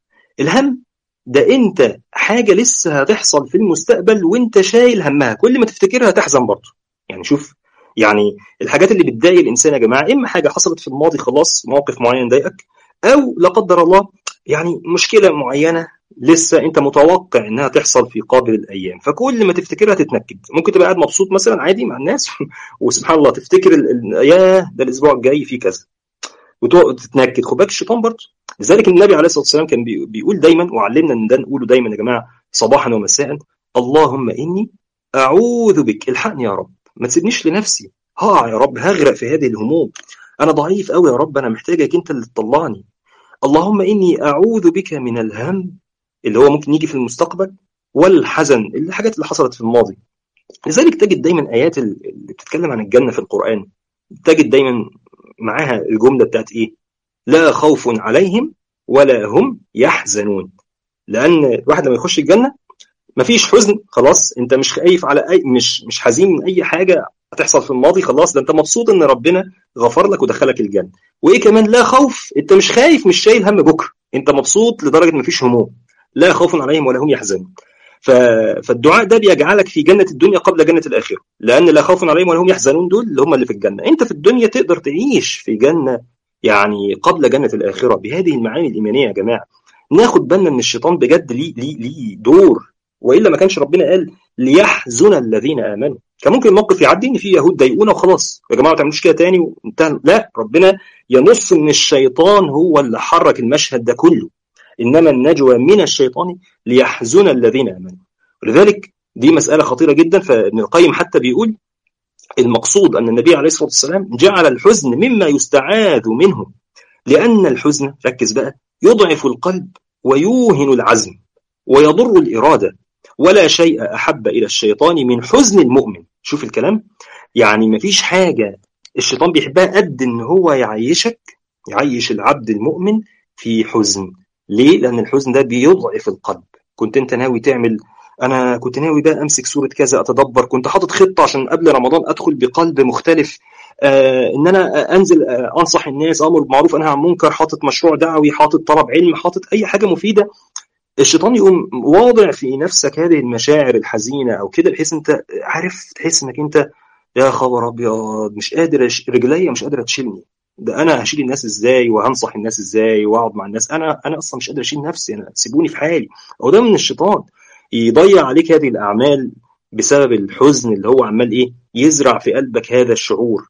الهم ده انت حاجه لسه هتحصل في المستقبل وانت شايل همها كل ما تفتكرها تحزن برضه يعني شوف يعني الحاجات اللي بتضايق الانسان يا جماعه اما حاجه حصلت في الماضي خلاص موقف معين ضايقك او لا قدر الله يعني مشكله معينه لسه انت متوقع انها تحصل في قابل الايام فكل ما تفتكرها تتنكد ممكن تبقى قاعد مبسوط مثلا عادي مع الناس وسبحان الله تفتكر ياه ده الاسبوع الجاي فيه كذا وتقعد تتنكد خد بالك الشيطان برضه لذلك النبي عليه الصلاه والسلام كان بيقول دايما وعلمنا ان ده نقوله دايما يا جماعه صباحا ومساء اللهم اني اعوذ بك الحقني يا رب ما تسيبنيش لنفسي هقع يا رب هغرق في هذه الهموم انا ضعيف قوي يا رب انا محتاجك انت اللي تطلعني اللهم اني اعوذ بك من الهم اللي هو ممكن يجي في المستقبل والحزن الحاجات اللي حصلت في الماضي لذلك تجد دايما ايات اللي بتتكلم عن الجنه في القران تجد دايما معاها الجمله بتاعت ايه لا خوف عليهم ولا هم يحزنون لان الواحد لما يخش الجنه مفيش حزن خلاص انت مش خايف على اي مش مش حزين من اي حاجه هتحصل في الماضي خلاص ده انت مبسوط ان ربنا غفر لك ودخلك الجنه وايه كمان لا خوف انت مش خايف مش شايل هم بكره انت مبسوط لدرجه ان مفيش هموم لا خوف عليهم ولا هم يحزنون ف... فالدعاء ده بيجعلك في جنة الدنيا قبل جنة الآخرة لأن لا خوف عليهم ولا هم يحزنون دول اللي هم اللي في الجنة أنت في الدنيا تقدر تعيش في جنة يعني قبل جنة الآخرة بهذه المعاني الإيمانية يا جماعة ناخد بالنا ان الشيطان بجد ليه ليه ليه دور والا ما كانش ربنا قال ليحزن الذين امنوا كان ممكن الموقف يعدي ان في يهود ضايقونا وخلاص يا جماعه ما تعملوش كده تاني وانتهى لا ربنا ينص ان الشيطان هو اللي حرك المشهد ده كله انما النجوى من الشيطان ليحزن الذين امنوا ولذلك دي مساله خطيره جدا فابن القيم حتى بيقول المقصود ان النبي عليه الصلاه والسلام جعل الحزن مما يستعاذ منه لان الحزن ركز بقى يضعف القلب ويوهن العزم ويضر الاراده ولا شيء احب الى الشيطان من حزن المؤمن شوف الكلام يعني مفيش حاجه الشيطان بيحبها قد ان هو يعيشك يعيش العبد المؤمن في حزن ليه لان الحزن ده بيضعف القلب كنت انت ناوي تعمل انا كنت ناوي بقى امسك سوره كذا اتدبر كنت حاطط خطه عشان قبل رمضان ادخل بقلب مختلف آه ان انا انزل آه انصح الناس امر بالمعروف انهى عن المنكر حاطط مشروع دعوي حاطط طلب علم حاطط اي حاجه مفيده الشيطان يقوم واضع في نفسك هذه المشاعر الحزينه او كده بحيث انت عارف تحس انك انت يا خبر ابيض مش قادر أش... رجليا مش قادره تشيلني ده انا هشيل الناس ازاي وهنصح الناس ازاي واقعد مع الناس انا انا اصلا مش قادر اشيل نفسي انا سيبوني في حالي هو ده من الشيطان يضيع عليك هذه الاعمال بسبب الحزن اللي هو عمال ايه يزرع في قلبك هذا الشعور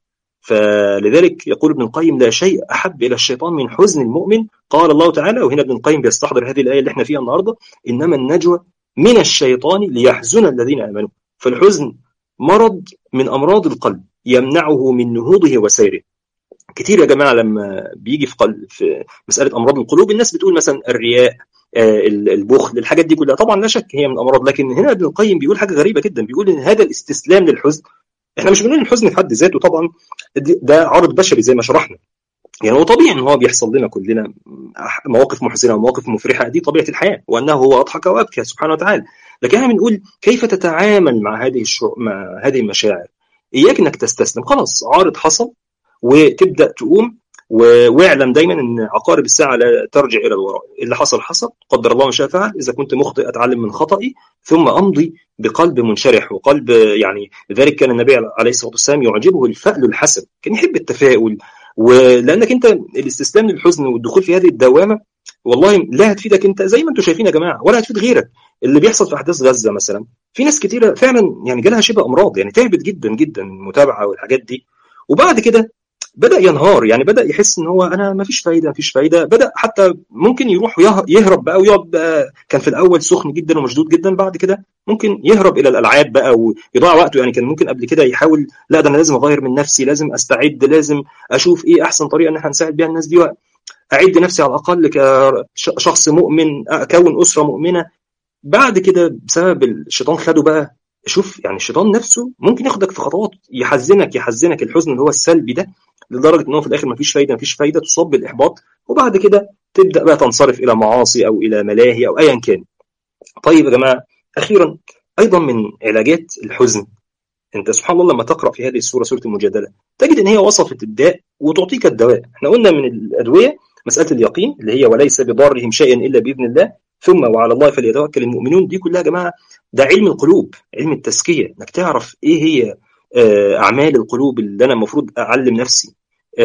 فلذلك يقول ابن القيم لا شيء احب الى الشيطان من حزن المؤمن قال الله تعالى وهنا ابن القيم بيستحضر هذه الايه اللي احنا فيها النهارده انما النجوى من الشيطان ليحزن الذين امنوا فالحزن مرض من امراض القلب يمنعه من نهوضه وسيره كتير يا جماعه لما بيجي في, قلب في مساله امراض القلوب الناس بتقول مثلا الرياء البخل الحاجات دي كلها طبعا لا شك هي من امراض لكن هنا ابن القيم بيقول حاجه غريبه جدا بيقول ان هذا الاستسلام للحزن احنا مش بنقول ان الحزن في حد ذاته طبعا ده عرض بشري زي ما شرحنا يعني هو طبيعي ان هو بيحصل لنا كلنا مواقف محزنه ومواقف مفرحه دي طبيعه الحياه وانه هو اضحك وابكى سبحانه وتعالى لكن احنا بنقول كيف تتعامل مع هذه الشو... مع هذه المشاعر اياك انك تستسلم خلاص عارض حصل وتبدا تقوم واعلم دايما ان عقارب الساعه لا ترجع الى الوراء اللي حصل حصل قدر الله ما شاء فعل اذا كنت مخطئ اتعلم من خطئي ثم امضي بقلب منشرح وقلب يعني لذلك كان النبي عليه الصلاه والسلام يعجبه الفأل الحسن كان يحب التفاؤل ولانك انت الاستسلام للحزن والدخول في هذه الدوامه والله لا هتفيدك انت زي ما انتم شايفين يا جماعه ولا هتفيد غيرك اللي بيحصل في احداث غزه مثلا في ناس كتيره فعلا يعني جالها شبه امراض يعني تعبت جدا جدا المتابعه والحاجات دي وبعد كده بدا ينهار يعني بدا يحس ان هو انا ما فيش فايده ما فيش فايده بدا حتى ممكن يروح يهرب بقى ويقعد بقى كان في الاول سخن جدا ومشدود جدا بعد كده ممكن يهرب الى الالعاب بقى ويضيع وقته يعني كان ممكن قبل كده يحاول لا ده انا لازم اغير من نفسي لازم استعد لازم اشوف ايه احسن طريقه ان احنا نساعد بيها الناس دي اعد نفسي على الاقل كشخص مؤمن اكون اسره مؤمنه بعد كده بسبب الشيطان خده بقى شوف يعني الشيطان نفسه ممكن ياخدك في خطوات يحزنك يحزنك الحزن اللي هو السلبي ده لدرجه ان هو في الاخر مفيش فايده مفيش فايده تصاب بالاحباط وبعد كده تبدا بقى تنصرف الى معاصي او الى ملاهي او ايا كان. طيب يا جماعه اخيرا ايضا من علاجات الحزن انت سبحان الله لما تقرا في هذه السوره سوره المجادله تجد ان هي وصفت الداء وتعطيك الدواء احنا قلنا من الادويه مساله اليقين اللي هي وليس بضارهم شيئا الا باذن الله ثم وعلى الله فليتوكل المؤمنون دي كلها يا جماعه ده علم القلوب علم التزكيه انك تعرف ايه هي اعمال القلوب اللي انا المفروض اعلم نفسي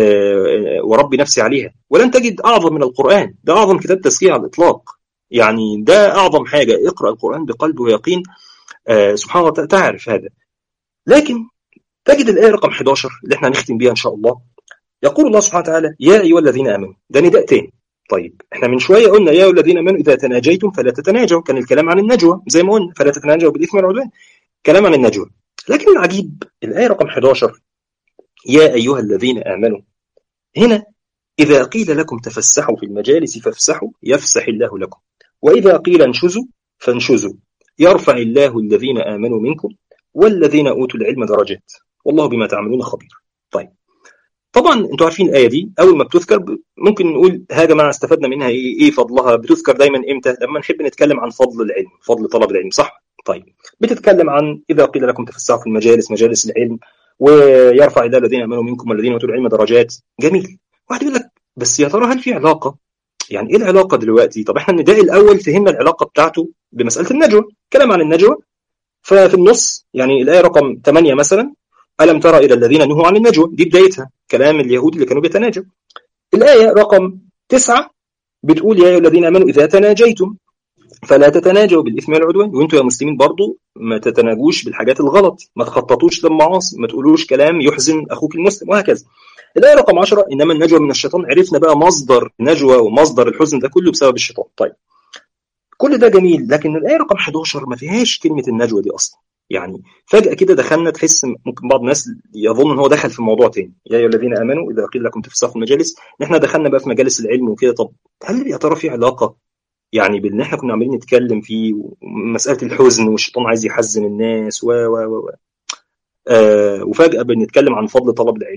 وربي نفسي عليها ولن تجد اعظم من القران ده اعظم كتاب تزكيه على الاطلاق يعني ده اعظم حاجه اقرا القران بقلب ويقين سبحان الله تعرف هذا لكن تجد الايه رقم 11 اللي احنا هنختم بيها ان شاء الله يقول الله سبحانه وتعالى يا ايها الذين امنوا ده نداء تاني طيب احنا من شويه قلنا يا ايها الذين امنوا اذا تناجيتم فلا تتناجوا كان الكلام عن النجوى زي ما قلنا فلا تتناجوا بالاثم والعدوان كلام عن النجوى لكن العجيب الايه رقم 11 يا ايها الذين امنوا هنا اذا قيل لكم تفسحوا في المجالس فافسحوا يفسح الله لكم واذا قيل انشزوا فانشزوا يرفع الله الذين امنوا منكم والذين اوتوا العلم درجات والله بما تعملون خبير طيب طبعا انتوا عارفين الايه دي اول ما بتذكر ممكن نقول ها يا جماعه استفدنا منها ايه ايه فضلها بتذكر دايما امتى لما نحب نتكلم عن فضل العلم فضل طلب العلم صح طيب بتتكلم عن اذا قيل لكم تفسحوا في المجالس مجالس العلم ويرفع الله الذين امنوا منكم والذين اوتوا العلم درجات جميل واحد يقول لك بس يا ترى هل في علاقه يعني ايه العلاقه دلوقتي طب احنا النداء الاول فهمنا العلاقه بتاعته بمساله النجوى كلام عن النجوى ففي النص يعني الايه رقم 8 مثلا الم ترى الى الذين نهوا عن النجوى دي بدايتها كلام اليهود اللي كانوا بيتناجوا الايه رقم 9 بتقول يا ايها الذين امنوا اذا تناجيتم فلا تتناجوا بالاثم والعدوان وانتوا يا مسلمين برضو ما تتناجوش بالحاجات الغلط ما تخططوش للمعاصي ما تقولوش كلام يحزن اخوك المسلم وهكذا الايه رقم 10 انما النجوى من الشيطان عرفنا بقى مصدر نجوى ومصدر الحزن ده كله بسبب الشيطان طيب كل ده جميل لكن الايه رقم 11 ما فيهاش كلمه النجوى دي اصلا يعني فجاه كده دخلنا تحس ممكن بعض الناس يظن ان هو دخل في موضوع تاني يا ايها الذين امنوا اذا قيل لكم تفسحوا المجالس احنا دخلنا بقى في مجالس العلم وكده طب هل يا ترى في علاقه يعني باللي احنا كنا عمالين نتكلم فيه مساله الحزن والشيطان عايز يحزن الناس و و و آه وفجاه بنتكلم عن فضل طلب العلم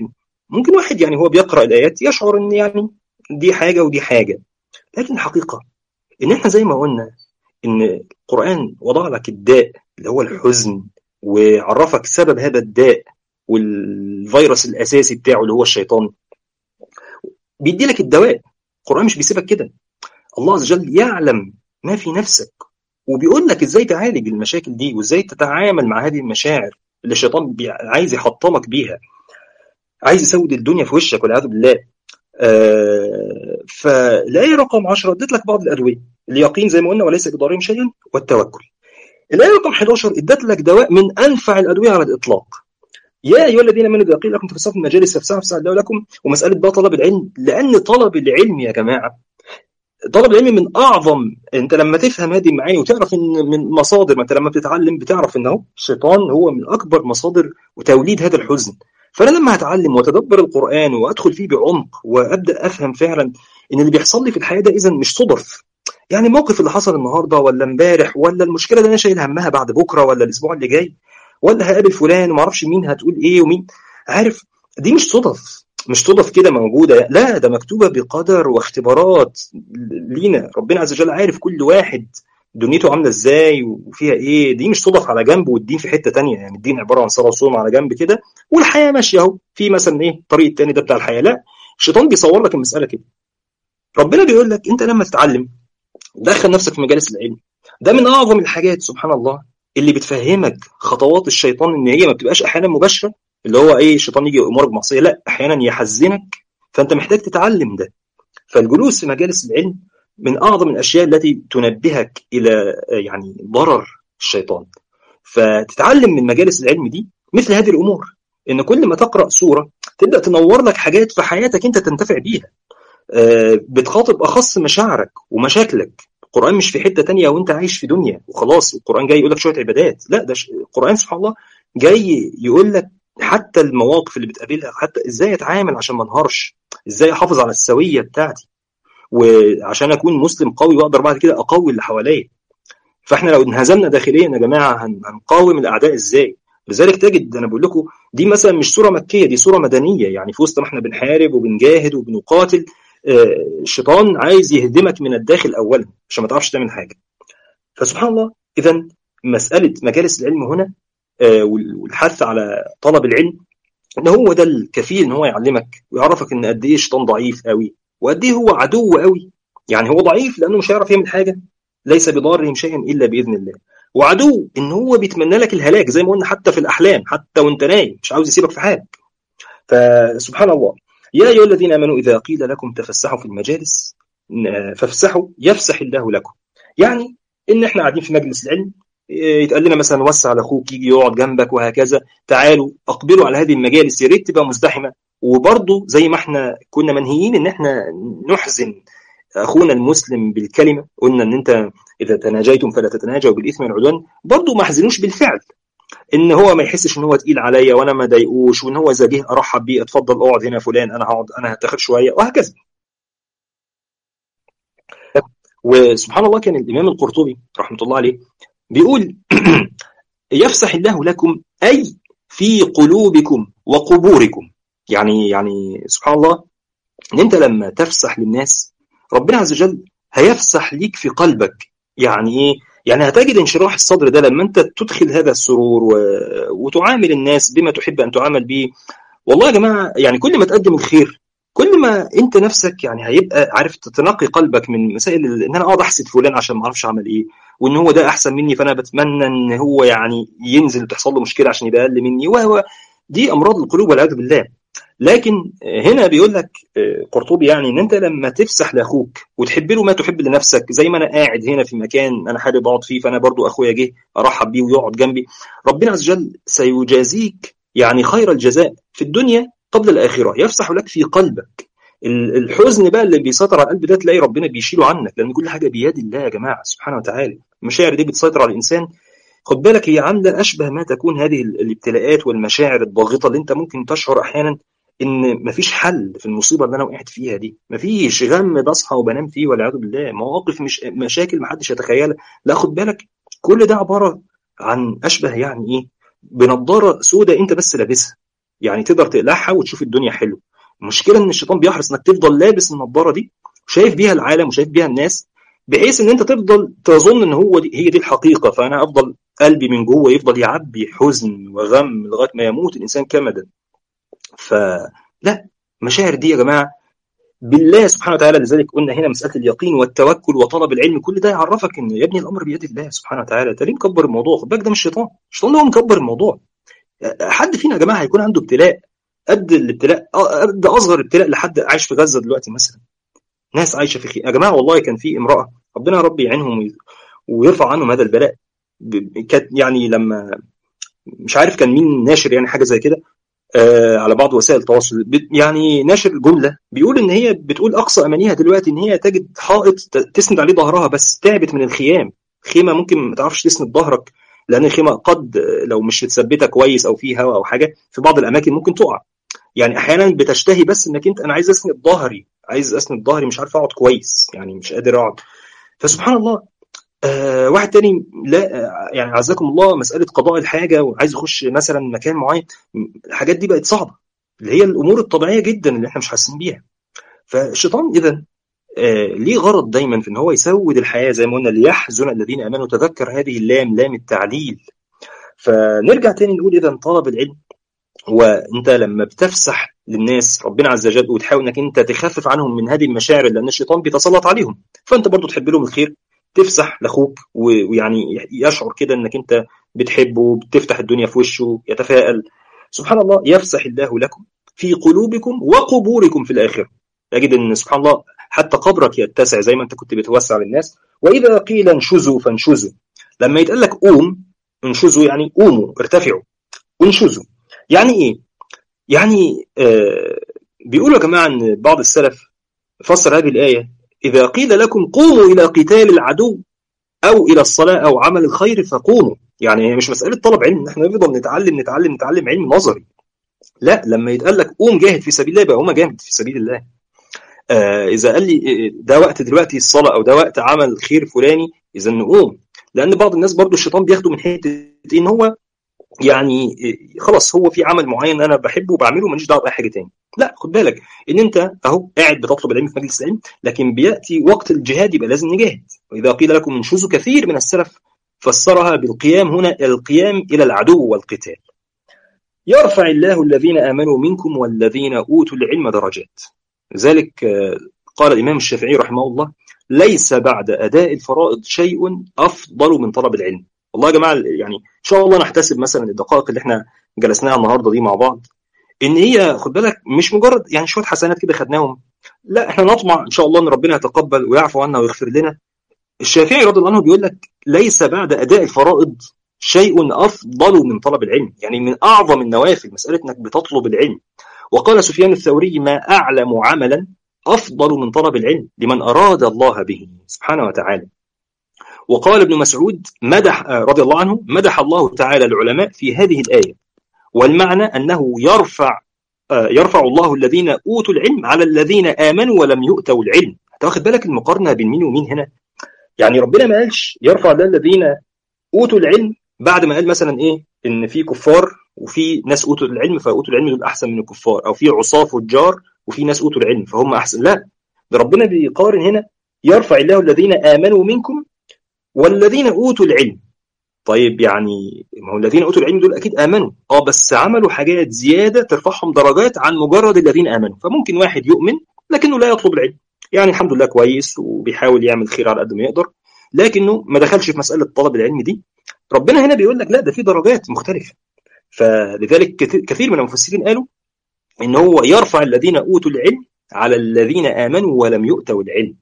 ممكن واحد يعني هو بيقرا الايات يشعر ان يعني دي حاجه ودي حاجه لكن الحقيقه ان احنا زي ما قلنا ان القران وضع لك الداء اللي هو الحزن وعرفك سبب هذا الداء والفيروس الاساسي بتاعه اللي هو الشيطان بيدي لك الدواء القران مش بيسيبك كده الله عز وجل يعلم ما في نفسك وبيقول لك ازاي تعالج المشاكل دي وازاي تتعامل مع هذه المشاعر اللي الشيطان عايز يحطمك بيها عايز يسود الدنيا في وشك والعياذ بالله آه فالآية رقم 10 اديت لك بعض الأدوية اليقين زي ما قلنا وليس بضارهم شيئا والتوكل الآية رقم 11 ادت لك دواء من أنفع الأدوية على الإطلاق يا أيها الذين آمنوا إذا قيل لكم تفسحوا في المجالس فافسحوا فسح الله لكم ومسألة بقى طلب العلم لأن طلب العلم يا جماعة طلب العلم من اعظم انت لما تفهم هذه المعاني وتعرف ان من مصادر ما انت لما بتتعلم بتعرف ان هو الشيطان هو من اكبر مصادر وتوليد هذا الحزن فانا لما هتعلم واتدبر القران وادخل فيه بعمق وابدا افهم فعلا ان اللي بيحصل لي في الحياه ده اذا مش صدف يعني الموقف اللي حصل النهارده ولا امبارح ولا المشكله اللي انا شايل همها بعد بكره ولا الاسبوع اللي جاي ولا هقابل فلان وما اعرفش مين هتقول ايه ومين عارف دي مش صدف مش صدف كده موجوده لا ده مكتوبه بقدر واختبارات لينا ربنا عز وجل عارف كل واحد دنيته عامله ازاي وفيها ايه دي مش صدف على جنب والدين في حته تانية يعني الدين عباره عن صلاه وصوم على جنب كده والحياه ماشيه اهو في مثلا ايه الطريق التاني ده بتاع الحياه لا الشيطان بيصور لك المساله كده ربنا بيقول لك انت لما تتعلم دخل نفسك في مجالس العلم ده من اعظم الحاجات سبحان الله اللي بتفهمك خطوات الشيطان ان هي ما بتبقاش احيانا مباشره اللي هو ايه الشيطان يجي يامرك بمعصيه لا احيانا يحزنك فانت محتاج تتعلم ده فالجلوس في مجالس العلم من اعظم الاشياء التي تنبهك الى يعني ضرر الشيطان فتتعلم من مجالس العلم دي مثل هذه الامور ان كل ما تقرا سوره تبدا تنور لك حاجات في حياتك انت تنتفع بيها بتخاطب اخص مشاعرك ومشاكلك القران مش في حته تانية وانت عايش في دنيا وخلاص القران جاي يقول لك شويه عبادات لا ده القران سبحان الله جاي يقول لك حتى المواقف اللي بتقابلها حتى ازاي اتعامل عشان ما انهارش ازاي احافظ على السويه بتاعتي وعشان اكون مسلم قوي واقدر بعد كده اقوي اللي حواليا فاحنا لو انهزمنا داخليا يا جماعه هنقاوم الاعداء ازاي لذلك تجد انا بقول لكم دي مثلا مش صوره مكيه دي صوره مدنيه يعني في وسط ما احنا بنحارب وبنجاهد وبنقاتل الشيطان عايز يهدمك من الداخل اولا عشان ما تعرفش تعمل حاجه فسبحان الله اذا مساله مجالس العلم هنا والحث على طلب العلم ان هو ده الكفيل ان هو يعلمك ويعرفك ان قد ايه الشيطان ضعيف قوي وقد ايه هو عدو قوي يعني هو ضعيف لانه مش هيعرف يعمل حاجه ليس بضارهم شيئا الا باذن الله وعدو ان هو بيتمنى لك الهلاك زي ما قلنا حتى في الاحلام حتى وانت نايم مش عاوز يسيبك في حالك فسبحان الله يا ايها الذين امنوا اذا قيل لكم تفسحوا في المجالس فافسحوا يفسح الله لكم يعني ان احنا قاعدين في مجلس العلم يتقال لنا مثلا وسع على اخوك يجي يقعد جنبك وهكذا تعالوا اقبلوا على هذه المجالس يا ريت تبقى مزدحمه وبرضه زي ما احنا كنا منهيين ان احنا نحزن اخونا المسلم بالكلمه قلنا ان انت اذا تناجيتم فلا تتناجوا بالاثم والعدوان برضه ما احزنوش بالفعل ان هو ما يحسش ان هو تقيل عليا وانا ما ضايقوش وان هو اذا جه ارحب بيه اتفضل اقعد هنا فلان انا هقعد انا هتاخر شويه وهكذا وسبحان الله كان الامام القرطبي رحمه الله عليه بيقول يفسح الله لكم اي في قلوبكم وقبوركم يعني يعني سبحان الله ان انت لما تفسح للناس ربنا عز وجل هيفسح ليك في قلبك يعني ايه يعني هتجد انشراح الصدر ده لما انت تدخل هذا السرور و... وتعامل الناس بما تحب ان تعامل به والله يا جماعه يعني كل ما تقدم الخير كل ما انت نفسك يعني هيبقى عارف تنقي قلبك من مسائل ان انا اقعد احسد فلان عشان ما اعرفش اعمل ايه وان هو ده احسن مني فانا بتمنى ان هو يعني ينزل تحصل له مشكله عشان يبقى اقل مني وهو دي امراض القلوب والعياذ بالله لكن هنا بيقول لك قرطبي يعني ان انت لما تفسح لاخوك وتحب له ما تحب لنفسك زي ما انا قاعد هنا في مكان انا حابب اقعد فيه فانا برضو اخويا جه ارحب بيه ويقعد جنبي ربنا عز وجل سيجازيك يعني خير الجزاء في الدنيا قبل الاخره يفسح لك في قلبك الحزن بقى اللي بيسيطر على القلب ده تلاقي ربنا بيشيله عنك لان كل حاجه بيد الله يا جماعه سبحانه وتعالى المشاعر دي بتسيطر على الانسان خد بالك هي عامله اشبه ما تكون هذه الابتلاءات والمشاعر الضاغطه اللي انت ممكن تشعر احيانا ان مفيش حل في المصيبه اللي انا وقعت فيها دي مفيش غم بصحى وبنام فيه والعياذ بالله مواقف مش مشاكل محدش يتخيلها لا خد بالك كل ده عباره عن اشبه يعني ايه بنضاره سوداء انت بس لابسها يعني تقدر تقلعها وتشوف الدنيا حلو المشكله ان الشيطان بيحرص انك تفضل لابس النضاره دي وشايف بيها العالم وشايف بيها الناس بحيث ان انت تفضل تظن ان هو دي هي دي الحقيقه فانا افضل قلبي من جوه يفضل يعبي حزن وغم لغايه ما يموت الانسان كمدا فلا مشاعر دي يا جماعه بالله سبحانه وتعالى لذلك قلنا هنا مساله اليقين والتوكل وطلب العلم كل ده يعرفك ان يا ابني الامر بيد الله سبحانه وتعالى انت ليه مكبر الموضوع خد بالك ده مش الشيطان الشيطان هو مكبر الموضوع حد فينا يا جماعه هيكون عنده ابتلاء قد الابتلاء قد اصغر ابتلاء لحد عايش في غزه دلوقتي مثلا ناس عايشه في خير يا جماعه والله كان في امراه ربنا يا رب يعينهم ويرفع عنهم هذا البلاء كانت يعني لما مش عارف كان مين ناشر يعني حاجه زي كده آه على بعض وسائل التواصل يعني ناشر جمله بيقول ان هي بتقول اقصى امانيها دلوقتي ان هي تجد حائط تسند عليه ظهرها بس تعبت من الخيام خيمه ممكن ما تعرفش تسند ظهرك لان الخيمه قد لو مش متثبته كويس او في هواء او حاجه في بعض الاماكن ممكن تقع يعني احيانا بتشتهي بس انك انت انا عايز اسند ظهري عايز اسند ظهري مش عارف اقعد كويس يعني مش قادر اقعد فسبحان الله آه واحد تاني لا يعني عزكم الله مساله قضاء الحاجه وعايز يخش مثلا مكان معين الحاجات دي بقت صعبه اللي هي الامور الطبيعيه جدا اللي احنا مش حاسين بيها فالشيطان اذا آه ليه غرض دايما في ان هو يسود الحياه زي ما قلنا ليحزن الذين امنوا تذكر هذه اللام لام التعليل فنرجع تاني نقول اذا طلب العلم وانت لما بتفسح للناس ربنا عز وجل وتحاول انك انت تخفف عنهم من هذه المشاعر لان الشيطان بيتسلط عليهم فانت برضو تحب لهم الخير تفسح لاخوك ويعني يشعر كده انك انت بتحبه بتفتح الدنيا في وشه يتفائل سبحان الله يفسح الله لكم في قلوبكم وقبوركم في الاخره تجد ان سبحان الله حتى قبرك يتسع زي ما انت كنت بتوسع للناس واذا قيل انشزوا فانشزوا لما يتقال لك قوم انشزوا يعني قوموا ارتفعوا وانشزوا يعني ايه يعني آه بيقولوا يا جماعه ان بعض السلف فسر هذه الايه اذا قيل لكم قوموا الى قتال العدو او الى الصلاه او عمل الخير فقوموا يعني مش مساله طلب علم احنا نفضل نتعلم نتعلم نتعلم علم نظري لا لما يتقال لك قوم جاهد في سبيل الله يبقى قوم جاهد في سبيل الله آه اذا قال لي ده وقت دلوقتي الصلاه او ده وقت عمل خير فلاني اذا نقوم لان بعض الناس برضو الشيطان بياخده من حته ان هو يعني خلاص هو في عمل معين انا بحبه وبعمله ماليش دعوه باي حاجه تاني لا خد بالك ان انت اهو قاعد بتطلب العلم في مجلس العلم لكن بياتي وقت الجهاد يبقى لازم نجاهد واذا قيل لكم انشزوا كثير من السلف فسرها بالقيام هنا القيام الى العدو والقتال يرفع الله الذين امنوا منكم والذين اوتوا العلم درجات لذلك قال الامام الشافعي رحمه الله ليس بعد اداء الفرائض شيء افضل من طلب العلم والله يا جماعه يعني ان شاء الله نحتسب مثلا الدقائق اللي احنا جلسناها النهارده دي مع بعض ان هي خد بالك مش مجرد يعني شويه حسنات كده خدناهم لا احنا نطمع ان شاء الله ان ربنا يتقبل ويعفو عنا ويغفر لنا الشافعي رضي الله عنه بيقول لك ليس بعد اداء الفرائض شيء افضل من طلب العلم يعني من اعظم النوافل مساله انك بتطلب العلم وقال سفيان الثوري ما اعلم عملا افضل من طلب العلم لمن اراد الله به سبحانه وتعالى وقال ابن مسعود مدح رضي الله عنه مدح الله تعالى العلماء في هذه الآية والمعنى أنه يرفع يرفع الله الذين أوتوا العلم على الذين آمنوا ولم يؤتوا العلم أنت واخد بالك المقارنة بين مين ومين هنا يعني ربنا ما قالش يرفع الله الذين أوتوا العلم بعد ما قال مثلا إيه إن في كفار وفي ناس أوتوا العلم فأوتوا العلم دول أحسن من الكفار أو في عصاة فجار وفي ناس أوتوا العلم فهم أحسن لا ده ربنا بيقارن هنا يرفع الله الذين آمنوا منكم والذين اوتوا العلم طيب يعني ما هو الذين اوتوا العلم دول اكيد امنوا اه بس عملوا حاجات زياده ترفعهم درجات عن مجرد الذين امنوا فممكن واحد يؤمن لكنه لا يطلب العلم يعني الحمد لله كويس وبيحاول يعمل خير على قد ما يقدر لكنه ما دخلش في مساله طلب العلم دي ربنا هنا بيقول لك لا ده في درجات مختلفه فلذلك كثير من المفسرين قالوا ان هو يرفع الذين اوتوا العلم على الذين امنوا ولم يؤتوا العلم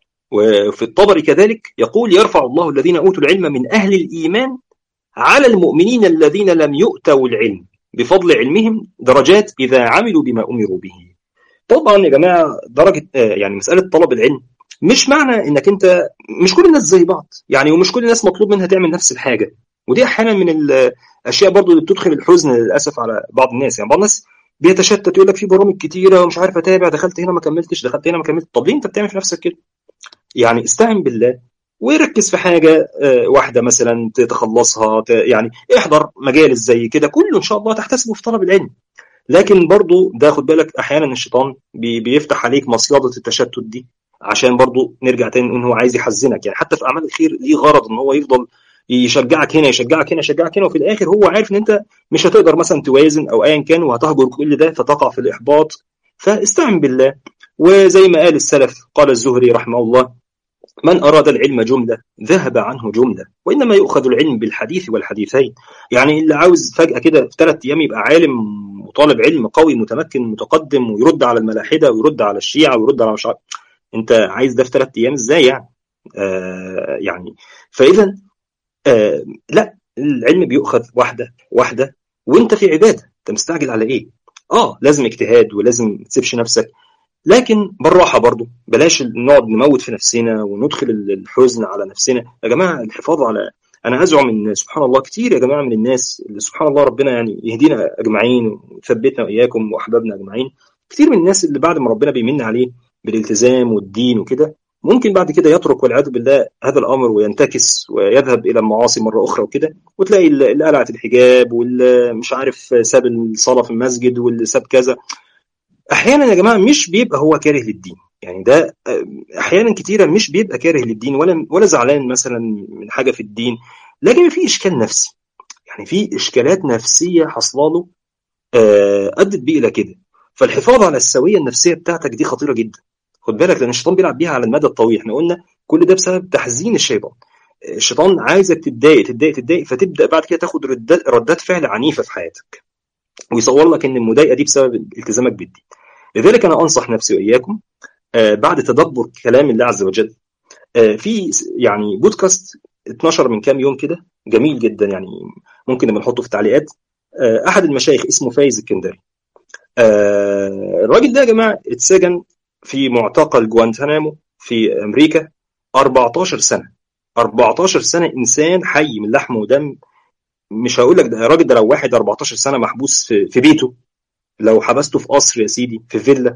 وفي الطبري كذلك يقول يرفع الله الذين اوتوا العلم من اهل الايمان على المؤمنين الذين لم يؤتوا العلم بفضل علمهم درجات اذا عملوا بما امروا به. طبعا يا جماعه درجه يعني مساله طلب العلم مش معنى انك انت مش كل الناس زي بعض يعني ومش كل الناس مطلوب منها تعمل نفس الحاجه ودي احيانا من الاشياء برضو اللي بتدخل الحزن للاسف على بعض الناس يعني بعض الناس بيتشتت يقول لك في برامج كتيره ومش عارف اتابع دخلت هنا ما كملتش دخلت هنا ما كملت طب ليه انت بتعمل في نفسك كده؟ يعني استعن بالله ويركز في حاجة واحدة مثلا تتخلصها يعني احضر مجالس زي كده كله إن شاء الله تحتسبه في طلب العلم لكن برضو ده خد بالك احيانا الشيطان بي بيفتح عليك مصيده التشتت دي عشان برضو نرجع تاني نقول هو عايز يحزنك يعني حتى في اعمال الخير ليه غرض ان هو يفضل يشجعك هنا يشجعك هنا يشجعك هنا وفي الاخر هو عارف ان انت مش هتقدر مثلا توازن او ايا كان وهتهجر كل ده فتقع في الاحباط فاستعن بالله وزي ما قال السلف قال الزهري رحمه الله من أراد العلم جملة ذهب عنه جملة وإنما يؤخذ العلم بالحديث والحديثين يعني اللي عاوز فجأة كده في ثلاث أيام يبقى عالم وطالب علم قوي متمكن متقدم ويرد على الملاحدة ويرد على الشيعة ويرد على مشاعر أنت عايز ده في ثلاث أيام إزاي يعني آه يعني فإذا آه لا العلم بيؤخذ واحدة واحدة وأنت في عبادة أنت مستعجل على إيه؟ آه لازم اجتهاد ولازم ما تسيبش نفسك لكن بالراحه برضو بلاش نقعد نموت في نفسنا وندخل الحزن على نفسنا يا جماعه الحفاظ على انا ازعم ان سبحان الله كتير يا جماعه من الناس اللي سبحان الله ربنا يعني يهدينا اجمعين ويثبتنا واياكم واحبابنا اجمعين كتير من الناس اللي بعد ما ربنا بيمن عليه بالالتزام والدين وكده ممكن بعد كده يترك والعياذ بالله هذا الامر وينتكس ويذهب الى المعاصي مره اخرى وكده وتلاقي اللي قلعت الحجاب واللي مش عارف ساب الصلاه في المسجد واللي ساب كذا احيانا يا جماعه مش بيبقى هو كاره للدين يعني ده احيانا كتيره مش بيبقى كاره للدين ولا ولا زعلان مثلا من حاجه في الدين لكن في اشكال نفسي يعني في اشكالات نفسيه حاصله له ادت بيه الى كده فالحفاظ على السويه النفسيه بتاعتك دي خطيره جدا خد بالك لان الشيطان بيلعب بيها على المدى الطويل احنا قلنا كل ده بسبب تحزين الشيطان الشيطان عايزك تتضايق تتضايق تتضايق فتبدا بعد كده تاخد ردات ردات فعل عنيفه في حياتك ويصور لك ان المضايقه دي بسبب التزامك بالدين لذلك انا انصح نفسي واياكم آه بعد تدبر كلام الله عز وجل آه في يعني بودكاست اتنشر من كام يوم كده جميل جدا يعني ممكن نبقى نحطه في التعليقات آه احد المشايخ اسمه فايز الكندري الراجل ده يا جماعه اتسجن في معتقل جوانتانامو في امريكا 14 سنه 14 سنه انسان حي من لحم ودم مش هقول لك ده الراجل ده لو واحد 14 سنه محبوس في, في بيته لو حبسته في قصر يا سيدي في فيلا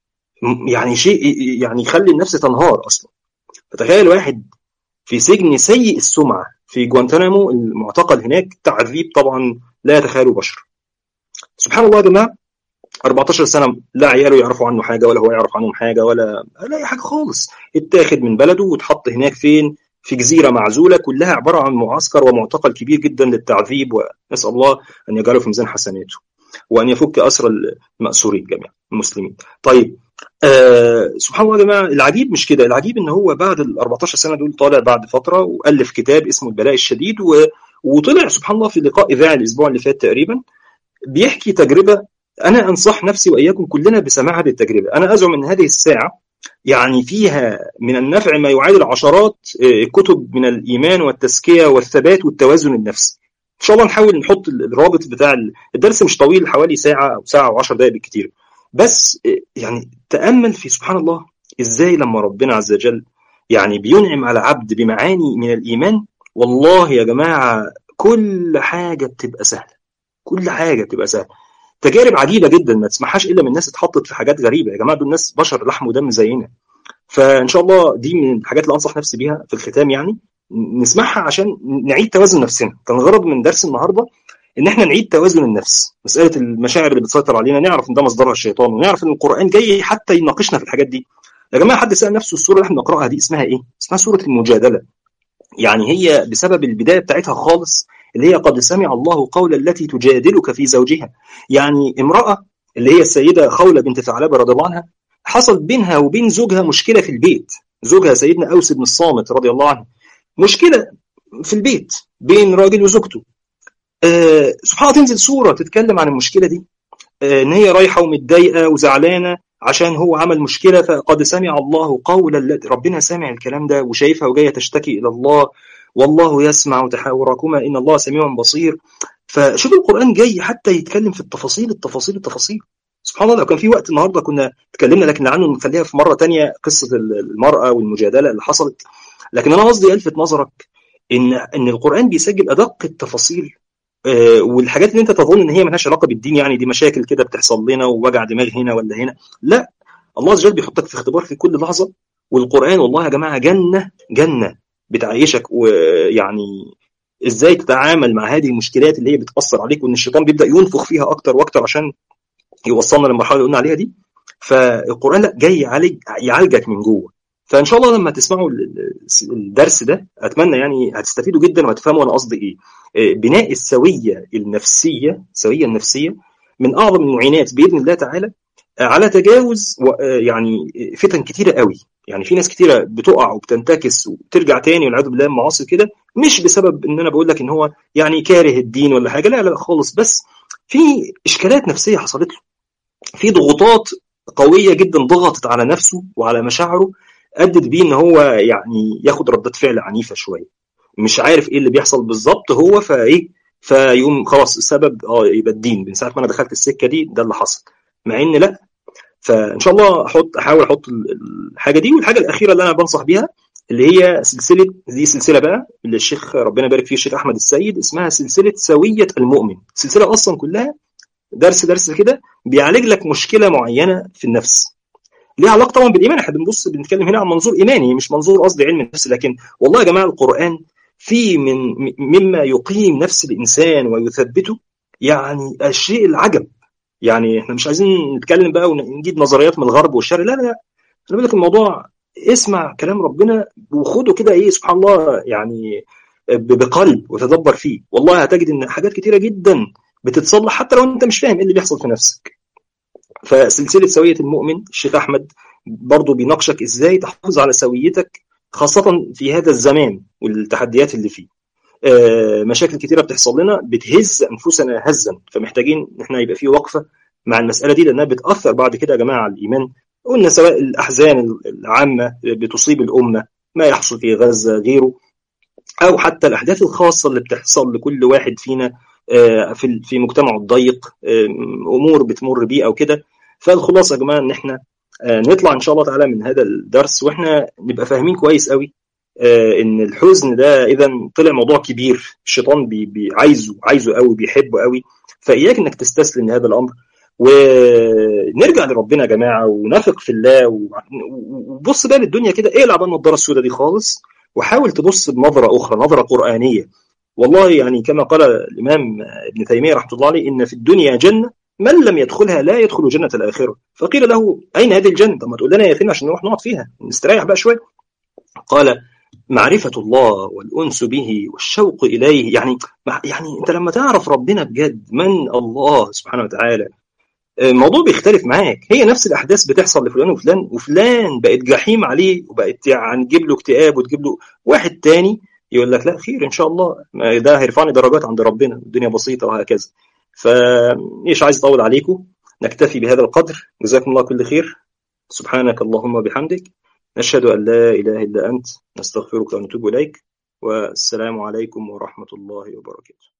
يعني شيء يعني يخلي النفس تنهار اصلا فتخيل واحد في سجن سيء السمعه في جوانتانامو المعتقل هناك تعذيب طبعا لا يتخيله بشر سبحان الله يا جماعه 14 سنه لا عياله يعرفوا عنه حاجه ولا هو يعرف عنهم حاجه ولا لا اي حاجه خالص اتاخد من بلده واتحط هناك فين في جزيره معزوله كلها عباره عن معسكر ومعتقل كبير جدا للتعذيب ونسال الله ان يجعله في ميزان حسناته وان يفك اسر الماسورين جميعا المسلمين. طيب آه سبحان الله يا جماعه العجيب مش كده العجيب ان هو بعد ال 14 سنه دول طالع بعد فتره والف كتاب اسمه البلاء الشديد و... وطلع سبحان الله في لقاء اذاعي الاسبوع اللي فات تقريبا بيحكي تجربه انا انصح نفسي واياكم كلنا بسماع هذه التجربه، انا ازعم ان هذه الساعه يعني فيها من النفع ما يعادل عشرات كتب من الايمان والتزكيه والثبات والتوازن النفسي. ان شاء الله نحاول نحط الرابط بتاع الدرس مش طويل حوالي ساعه او ساعه و10 دقائق بالكثير. بس يعني تامل في سبحان الله ازاي لما ربنا عز وجل يعني بينعم على عبد بمعاني من الايمان والله يا جماعه كل حاجه بتبقى سهله. كل حاجه بتبقى سهله. تجارب عجيبه جدا ما تسمعهاش الا من ناس اتحطت في حاجات غريبه يا جماعه دول ناس بشر لحم ودم زينا فان شاء الله دي من الحاجات اللي انصح نفسي بيها في الختام يعني نسمعها عشان نعيد توازن نفسنا كان الغرض من درس النهارده ان احنا نعيد توازن النفس مساله المشاعر اللي بتسيطر علينا نعرف ان ده مصدرها الشيطان ونعرف ان القران جاي حتى يناقشنا في الحاجات دي يا جماعه حد سال نفسه السوره اللي احنا بنقراها دي اسمها ايه اسمها سوره المجادله يعني هي بسبب البدايه بتاعتها خالص اللي هي قد سمع الله قول التي تجادلك في زوجها يعني امرأة اللي هي السيدة خولة بنت ثعلبة رضي الله عنها حصل بينها وبين زوجها مشكلة في البيت زوجها سيدنا أوس بن الصامت رضي الله عنه مشكلة في البيت بين راجل وزوجته أه سبحان الله تنزل سورة تتكلم عن المشكلة دي أه ان هي رايحة ومتضايقة وزعلانة عشان هو عمل مشكلة فقد سمع الله قول التي ربنا سامع الكلام ده وشايفها وجاية تشتكي إلى الله والله يسمع تحاوركما ان الله سميع بصير فشوف القران جاي حتى يتكلم في التفاصيل التفاصيل التفاصيل سبحان الله لو كان في وقت النهارده كنا اتكلمنا لكن عنه نخليها في مره تانية قصه المراه والمجادله اللي حصلت لكن انا قصدي الفت نظرك ان ان القران بيسجل ادق التفاصيل آه والحاجات اللي انت تظن ان هي ملهاش علاقه بالدين يعني دي مشاكل كده بتحصل لنا ووجع دماغ هنا ولا هنا لا الله عز وجل بيحطك في اختبار في كل لحظه والقران والله يا جماعه جنه جنه بتعيشك ويعني ازاي تتعامل مع هذه المشكلات اللي هي بتاثر عليك وان الشيطان بيبدا ينفخ فيها اكتر واكتر عشان يوصلنا للمرحله اللي قلنا عليها دي فالقران لا جاي يعالج يعالجك من جوه فان شاء الله لما تسمعوا الدرس ده اتمنى يعني هتستفيدوا جدا وهتفهموا انا قصدي ايه بناء السويه النفسيه السويه النفسيه من اعظم المعينات باذن الله تعالى على تجاوز يعني فتن كتيره قوي يعني في ناس كتيره بتقع وبتنتكس وبترجع تاني والعياذ بالله معاصي كده مش بسبب ان انا بقول لك ان هو يعني كاره الدين ولا حاجه لا لا خالص بس في اشكالات نفسيه حصلت له في ضغوطات قويه جدا ضغطت على نفسه وعلى مشاعره ادت بيه ان هو يعني ياخد ردات فعل عنيفه شويه مش عارف ايه اللي بيحصل بالظبط هو فايه فيقوم خلاص السبب اه يبقى الدين من ساعه ما انا دخلت السكه دي ده اللي حصل مع ان لا فان شاء الله احط احاول احط الحاجه دي والحاجه الاخيره اللي انا بنصح بيها اللي هي سلسله دي سلسله بقى اللي الشيخ ربنا يبارك فيه الشيخ احمد السيد اسمها سلسله سويه المؤمن سلسله اصلا كلها درس درس كده بيعالج لك مشكله معينه في النفس ليها علاقه طبعا بالايمان احنا بنبص بنتكلم هنا عن منظور ايماني مش منظور قصدي علم النفس لكن والله يا جماعه القران في من مما يقيم نفس الانسان ويثبته يعني الشيء العجب يعني احنا مش عايزين نتكلم بقى ونجيب نظريات من الغرب والشرق لا لا لا انا بقول لك الموضوع اسمع كلام ربنا وخده كده ايه سبحان الله يعني بقلب وتدبر فيه والله هتجد ان حاجات كتيره جدا بتتصلح حتى لو انت مش فاهم ايه اللي بيحصل في نفسك فسلسله سويه المؤمن الشيخ احمد برضه بيناقشك ازاي تحافظ على سويتك خاصه في هذا الزمان والتحديات اللي فيه مشاكل كتيره بتحصل لنا بتهز انفسنا هزا فمحتاجين ان احنا يبقى في وقفه مع المساله دي لانها بتاثر بعد كده يا جماعه على الايمان قلنا سواء الاحزان العامه بتصيب الامه ما يحصل في غزه غيره او حتى الاحداث الخاصه اللي بتحصل لكل واحد فينا في في مجتمعه الضيق امور بتمر بيه او كده فالخلاصه يا جماعه ان احنا نطلع ان شاء الله تعالى من هذا الدرس واحنا نبقى فاهمين كويس قوي ان الحزن ده اذا طلع موضوع كبير الشيطان بي بي عايزه عايزه قوي بيحبه قوي فاياك انك تستسلم لهذا الامر ونرجع لربنا يا جماعه ونثق في الله وبص بقى للدنيا كده اقلع بقى النضاره السوداء دي خالص وحاول تبص بنظره اخرى نظره قرانيه والله يعني كما قال الامام ابن تيميه رحمه الله عليه ان في الدنيا جنه من لم يدخلها لا يدخل جنه الاخره فقيل له اين هذه الجنه طب ما تقول لنا يا فين عشان نروح نقعد فيها نستريح بقى شويه قال معرفة الله والأنس به والشوق إليه يعني يعني أنت لما تعرف ربنا بجد من الله سبحانه وتعالى الموضوع بيختلف معاك هي نفس الأحداث بتحصل لفلان وفلان وفلان بقت جحيم عليه وبقت يعني تجيب له اكتئاب وتجيب له واحد تاني يقول لك لا خير إن شاء الله ده هيرفعني درجات عند ربنا الدنيا بسيطة وهكذا فإيش عايز أطول عليكم نكتفي بهذا القدر جزاكم الله كل خير سبحانك اللهم وبحمدك نشهد أن لا إله إلا أنت نستغفرك ونتوب إليك والسلام عليكم ورحمة الله وبركاته